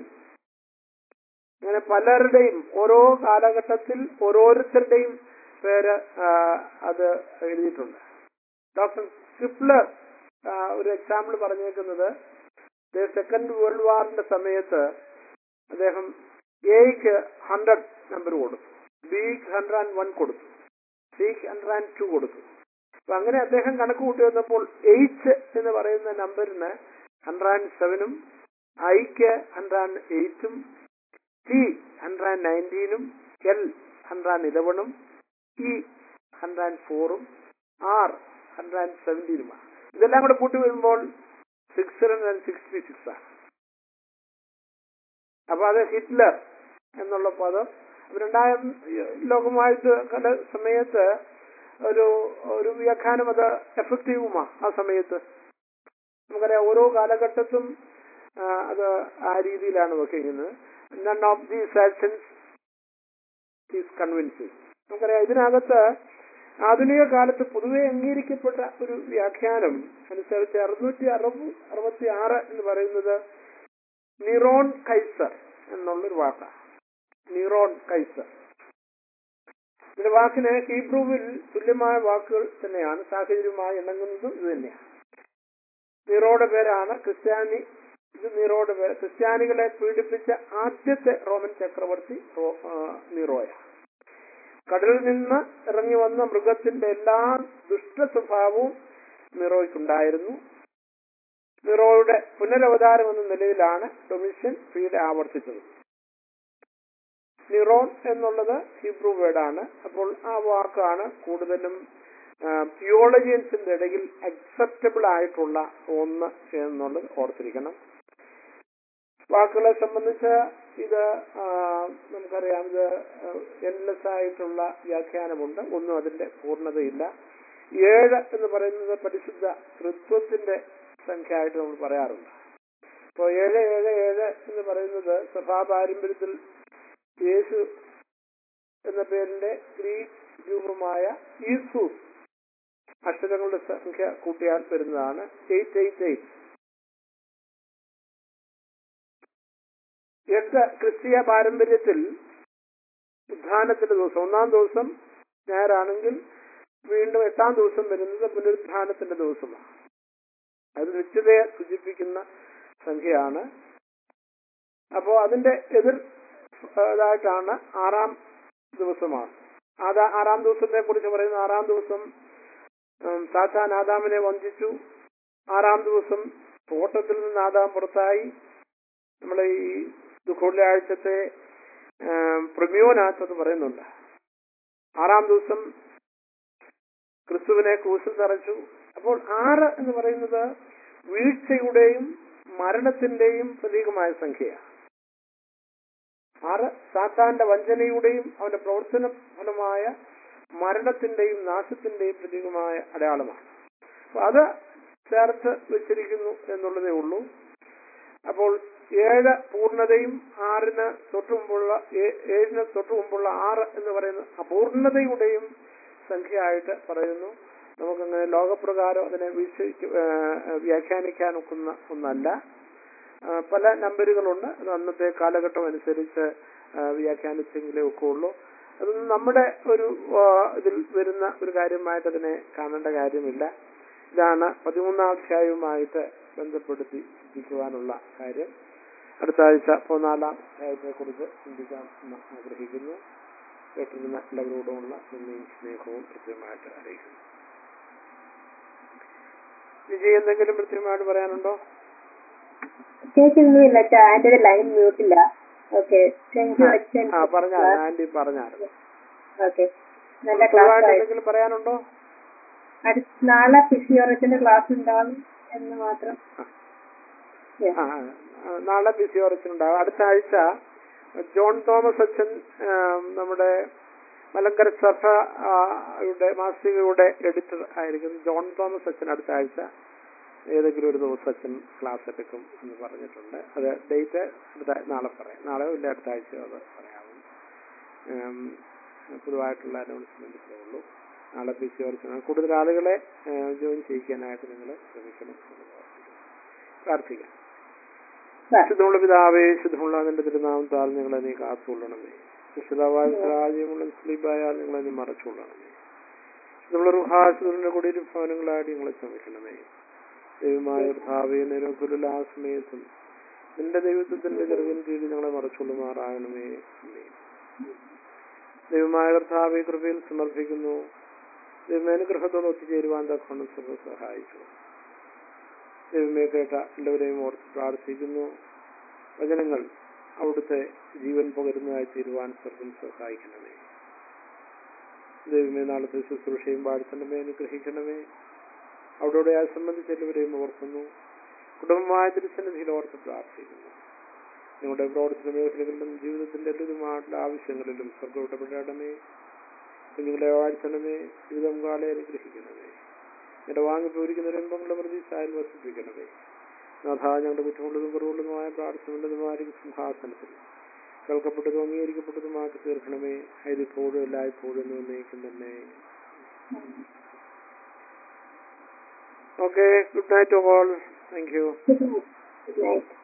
അങ്ങനെ പലരുടെയും ഓരോ കാലഘട്ടത്തിൽ ഓരോരുത്തരുടെയും പേര് ആ, അത് എഴുതിയിട്ടുണ്ട് ഡോക്ടർ ക്രിപ്ലർ ഒരു എക്സാമ്പിൾ പറഞ്ഞേക്കുന്നത് സെക്കൻഡ് വേൾഡ് വാറിന്റെ സമയത്ത് അദ്ദേഹം എക്ക് ഹൺഡ്രഡ് നമ്പർ കൊടുത്തു ബിക്ക് ഹൺഡ്രഡ് ആൻഡ് വൺ കൊടുത്തു സിക്ക് ഹൺഡ്രഡ് ആൻഡ് ടു കൊടുത്തു അപ്പൊ അങ്ങനെ അദ്ദേഹം കണക്ക് കൂട്ടി വന്നപ്പോൾ എയ്റ്റ് എന്ന് പറയുന്ന നമ്പറിന് ഹൺഡ്രഡ് ആൻഡ് സെവനും ഐക്ക് ഹൺഡ്രഡ് ആൻഡ് എയ്റ്റും ടി ഹൺഡ്രഡ് ആൻഡ് നയൻറ്റീനും എൽ ഹൺഡ്രഡ് ആൻഡ് ഇലവനും ഇ ഹൺഡ്രഡ് ആൻഡ് ഫോറും ആർ ഹൺഡ്രഡ് ആൻഡ് സെവൻറ്റീനുമാണ് ഇതെല്ലാം കൂടെ കൂട്ടി വരുമ്പോൾ six hundred and sixty six ആണ് അപ്പൊ അത് ഹിറ്റ്ലർ എന്നുള്ള പദം രണ്ടാം ലോകമായിട്ട് കല സമയത്ത് ഒരു ഒരു വ്യാഖ്യാനം അത് എഫക്റ്റീവുമാ ആ സമയത്ത് നമുക്കറിയാം ഓരോ കാലഘട്ടത്തും ആ, അത് ആ രീതിയിലാണ് വെക്കുന്നത് none of these actions is convincing നമുക്കറിയാം ഇതിനകത്ത് ആധുനിക കാലത്ത് പൊതുവെ അംഗീകരിക്കപ്പെട്ട ഒരു വ്യാഖ്യാനം അനുസരിച്ച് അറുന്നൂറ്റി അറുപത് അറുപത്തി ആറ് എന്ന് പറയുന്നത് നിറോൺ കൈസർ എന്നുള്ളൊരു വാക്കാണ് നീറോൺ കൈസർ ഇതിന്റെ വാക്കിന് ഹീബ്രുവിൽ തുല്യമായ വാക്കുകൾ തന്നെയാണ് സാഹചര്യമായി ഇണങ്ങുന്നതും ഇത് തന്നെയാണ് നീറോയുടെ പേരാണ് ക്രിസ്ത്യാനി ഇത് നീറോയുടെ പേര് ക്രിസ്ത്യാനികളെ പീഡിപ്പിച്ച ആദ്യത്തെ റോമൻ ചക്രവർത്തി റോ- ആ, നീറോയാണ് കടലിൽ നിന്ന് ഇറങ്ങി വന്ന മൃഗത്തിന്റെ എല്ലാ ദുഷ്ട സ്വഭാവവും നിറോയ്ക്കുണ്ടായിരുന്നു നിറോയുടെ പുനരവതാരം എന്ന നിലയിലാണ് ഡൊമിഷ്യൻ പീഡ ആവർത്തിച്ചത് നിറോൺ എന്നുള്ളത് ഹിബ്രു വേർഡാണ് അപ്പോൾ ആ വാക്കാണ് കൂടുതലും തിയോളജിയൻസിന്റെ ഇടയിൽ അക്സെപ്റ്റബിൾ ആയിട്ടുള്ള ഒന്ന് എന്നുള്ളത് ഓർത്തിരിക്കണം വാക്കുകളെ സംബന്ധിച്ച് ഇത് ആ, നമുക്കറിയാം ഇത് എൻലെസ് ആയിട്ടുള്ള വ്യാഖ്യാനമുണ്ട് ഒന്നും അതിന്റെ പൂർണ്ണതയില്ല ഏഴ് എന്ന് പറയുന്നത് പരിശുദ്ധ തൃത്വത്തിന്റെ സംഖ്യ ആയിട്ട് നമ്മൾ പറയാറുണ്ട് അപ്പോൾ ഏഴ് ഏഴ് ഏഴ് എന്ന് പറയുന്നത് സഭാ പാരമ്പര്യത്തിൽ യേശു എന്ന പേരിന്റെ ഗ്രീക്ക് രൂപമായ ഈസൂസ് അക്ഷരങ്ങളുടെ സംഖ്യ കൂട്ടിയാൽ വരുന്നതാണ് എയ്റ്റ് എയ്റ്റ് എയ്റ്റ് എട്ട് ക്രിസ്തീയ പാരമ്പര്യത്തിൽ ഉത്ഥാനത്തിന്റെ ദിവസം ഒന്നാം ദിവസം ഞായറാണെങ്കിൽ വീണ്ടും എട്ടാം ദിവസം വരുന്നത് പുനരുത്ഥാനത്തിന്റെ ദിവസമാണ് അത് നിശ്ചിതയെ സൂചിപ്പിക്കുന്ന സംഖ്യയാണ് അപ്പോ അതിന്റെ എതിർ ഇതായിട്ടാണ് ആറാം ദിവസമാണ് ആദാ ആറാം ദിവസത്തെ കുറിച്ച് പറയുന്ന ആറാം ദിവസം ഉം, സാത്താൻ ആദാമിനെ വഞ്ചിച്ചു ആറാം ദിവസം തോട്ടത്തിൽ നിന്ന് ആദാം പുറത്തായി നമ്മളെ ഈ ദുഃഖവെള്ളിയാഴ്ചത്തെ പ്രമ്യോനാഥ് പറയുന്നുണ്ട് ആറാം ദിവസം ക്രിസ്തുവിനെ ക്രൂശിൽ തറച്ചു അപ്പോൾ ആറ് എന്ന് പറയുന്നത് വീഴ്ചയുടെയും മരണത്തിന്റെയും പ്രതീകമായ സംഖ്യയാണ് ആറ് സാത്താന്റെ വഞ്ചനയുടെയും അവന്റെ പ്രവർത്തന ഫലമായ മരണത്തിന്റെയും നാശത്തിന്റെയും പ്രതീകമായ അടയാളമാണ് അപ്പൊ അത് ചേർത്ത് വെച്ചിരിക്കുന്നു എന്നുള്ളതേ ഉള്ളൂ അപ്പോൾ ഏഴ് പൂർണ്ണതയും ആറിന് തൊട്ടു മുമ്പുള്ള ഏ- ഏഴിന് തൊട്ടു മുമ്പുള്ള ആറ് എന്ന് പറയുന്ന അപൂർണതയുടെയും സംഖ്യയായിട്ട് പറയുന്നു നമുക്കങ്ങനെ ലോകപ്രകാരം അതിനെ വീക്ഷിക്ക ഏഹ് വ്യാഖ്യാനിക്കാൻ ഒക്കുന്ന ഒന്നല്ല ആ, പല നമ്പറുകളുണ്ട് അത് അന്നത്തെ കാലഘട്ടം അനുസരിച്ച് ആ, വ്യാഖ്യാനിച്ചെങ്കിലേ ഒക്കെ ഉള്ളൂ അതൊന്നും നമ്മുടെ ഒരു ആ, ഇതിൽ വരുന്ന ഒരു കാര്യമായിട്ട് അതിനെ കാണേണ്ട കാര്യമില്ല ഇതാണ് പതിമൂന്നാം അധ്യായവുമായിട്ട് ബന്ധപ്പെടുത്തി ചിന്തിക്കുവാനുള്ള കാര്യം അടുത്ത ആഴ്ച പതിനാലാം അധ്യായത്തെ കുറിച്ച് ചിന്തിക്കാൻ എന്ന് ആഗ്രഹിക്കുന്നു കേട്ടിരുന്ന എല്ലാവരോടുമുള്ള നന്ദിയും സ്നേഹവും കൃത്യമായിട്ട് അറിയിക്കുന്നു വിജയ് എന്തെങ്കിലും കൃത്യമായിട്ട് പറയാനുണ്ടോ കേൾക്കുന്നില്ല അച്ഛാ എന്റെ ഒരു ലൈൻ മ്യൂട്ടില്ല ഓക്കെ താങ്ക് യു അച്ഛൻ ആ പറഞ്ഞായിരുന്നു ആന്റി പറഞ്ഞായിരുന്നു ഓക്കെ നല്ല പൊതുവായിട്ട് ക്ലാസ് ആയി എന്തെങ്കിലും പറയാനുണ്ടോ അടുത്ത നാളെ ഫിസിയോളജിന്റെ ക്ലാസ് ഉണ്ടാവും എന്ന് മാത്രം Yeah. ആ, ആ, നാളെ ബിസി ഓറിച്ചിനുണ്ടാവും അടുത്ത ആഴ്ച ജോൺ തോമസ് അച്ഛൻ ആ, നമ്മുടെ മലങ്കര സഭ ആ, യുടെ മാസികയുടെ എഡിറ്റർ ആയിരിക്കും ജോൺ തോമസ് അച്ഛൻ അടുത്ത ആഴ്ച ഏതെങ്കിലും ഒരു ദിവസം അച്ഛൻ ക്ലാസ് എടുക്കും എന്ന് പറഞ്ഞിട്ടുണ്ട് അത് ഡേറ്റ് അടുത്ത നാളെ പറയാം നാളെയോ ഇല്ല അടുത്ത ആഴ്ചയോ അത് പറയാവും ഉം, പൊതുവായിട്ടുള്ള അനൗൺസ്മെന്റ് ഇത്രേ ഉള്ളൂ നാളെ ബിസി ഓറിച്ചിനാണ് കൂടുതൽ ആളുകളെ ജോയിൻ ചെയ്യിക്കാനായിട്ട് നിങ്ങൾ ശ്രമിക്കണം എന്ന് പ്രാർത്ഥിക്കുന്നു. പ്രാർത്ഥിക്കാം Sir. ശുദ്ധമുള്ള പിതാവേ ശുദ്ധമുള്ള നിന്റെ തിരുനാമത്താൽ ഞങ്ങളെ നീ കാത്തുകൊള്ളണമേ വിശുദ്ധവായ രാജ്യമുള്ള സ്ലീബായാൽ ഞങ്ങളെ നീ മറച്ചുകൊള്ളണമേ ശുദ്ധമുള്ള റുഹാശുദ്ധന്റെ കൂടിയൊരു ഭവനങ്ങളായിട്ട് ഞങ്ങളെ ശ്രമിക്കണമേ ദൈവമായ ഭാവേ നിരക്കുലുള്ള ആ സമയത്തും നിന്റെ ദൈവത്വത്തിന്റെ ചെറുകിൻ കീഴിൽ ഞങ്ങളെ മറച്ചുകൊള്ളുമാറാകണമേ അമ്മേ ദൈവമായ കർത്താവെ കൃപയിൽ സമർപ്പിക്കുന്നു ദൈവമേനുഗ്രഹത്തോട് ഒത്തുചേരുവാൻ തക്കൊണ്ട് സർവ്വ സഹായിച്ചു ദൈവമേ കേട്ട എല്ലാവരെയും ഓർത്ത് പ്രാർത്ഥിക്കുന്നു വചനങ്ങൾ അവിടുത്തെ ജീവൻ പകരുന്നതായി തീരുവാൻ സ്വർഗം സഹായിക്കണമേ ദൈവമേ നാളത്തെ ശുശ്രൂഷയും വാഴ്ത്തണമേ അനുഗ്രഹിക്കണമേ അവിടെ ആ സംബന്ധിച്ച് എല്ലാവരെയും ഓർക്കുന്നു കുടുംബമായ തിരുസന്നിധിയിൽ ഓർത്ത് പ്രാർത്ഥിക്കുന്നു നിങ്ങളുടെ പ്രവർത്തന മേഖലകളിലും ജീവിതത്തിന്റെ എല്ലാതുമായിട്ടുള്ള ആവശ്യങ്ങളിലും സ്വർഗം ഇടപെടണമേ കുഞ്ഞുങ്ങളെ വാഴ്ത്തണമേ ജീവിതം കാലെ അനുഗ്രഹിക്കണമേ ഞങ്ങളുടെ വാങ്ങിപ്പോയിരിക്കുന്ന രംഗങ്ങളുടെ പ്രതീക്ഷയിൽ വസിപ്പിക്കണമേ നാഥ ഞങ്ങളുടെ കുറ്റമുള്ളതും കുറവുള്ളതുമായ പ്രാർത്ഥനയുള്ളതുമായിരിക്കും സിംഹാസനത്തിൽ കേൾക്കപ്പെട്ടതും അംഗീകരിക്കപ്പെട്ടതുമാക്കി തീർക്കണമേ അതിപ്പോഴും എല്ലായ്പ്പോഴും എന്നേക്കും തന്നെ okay good night all thank you Good night. Good night.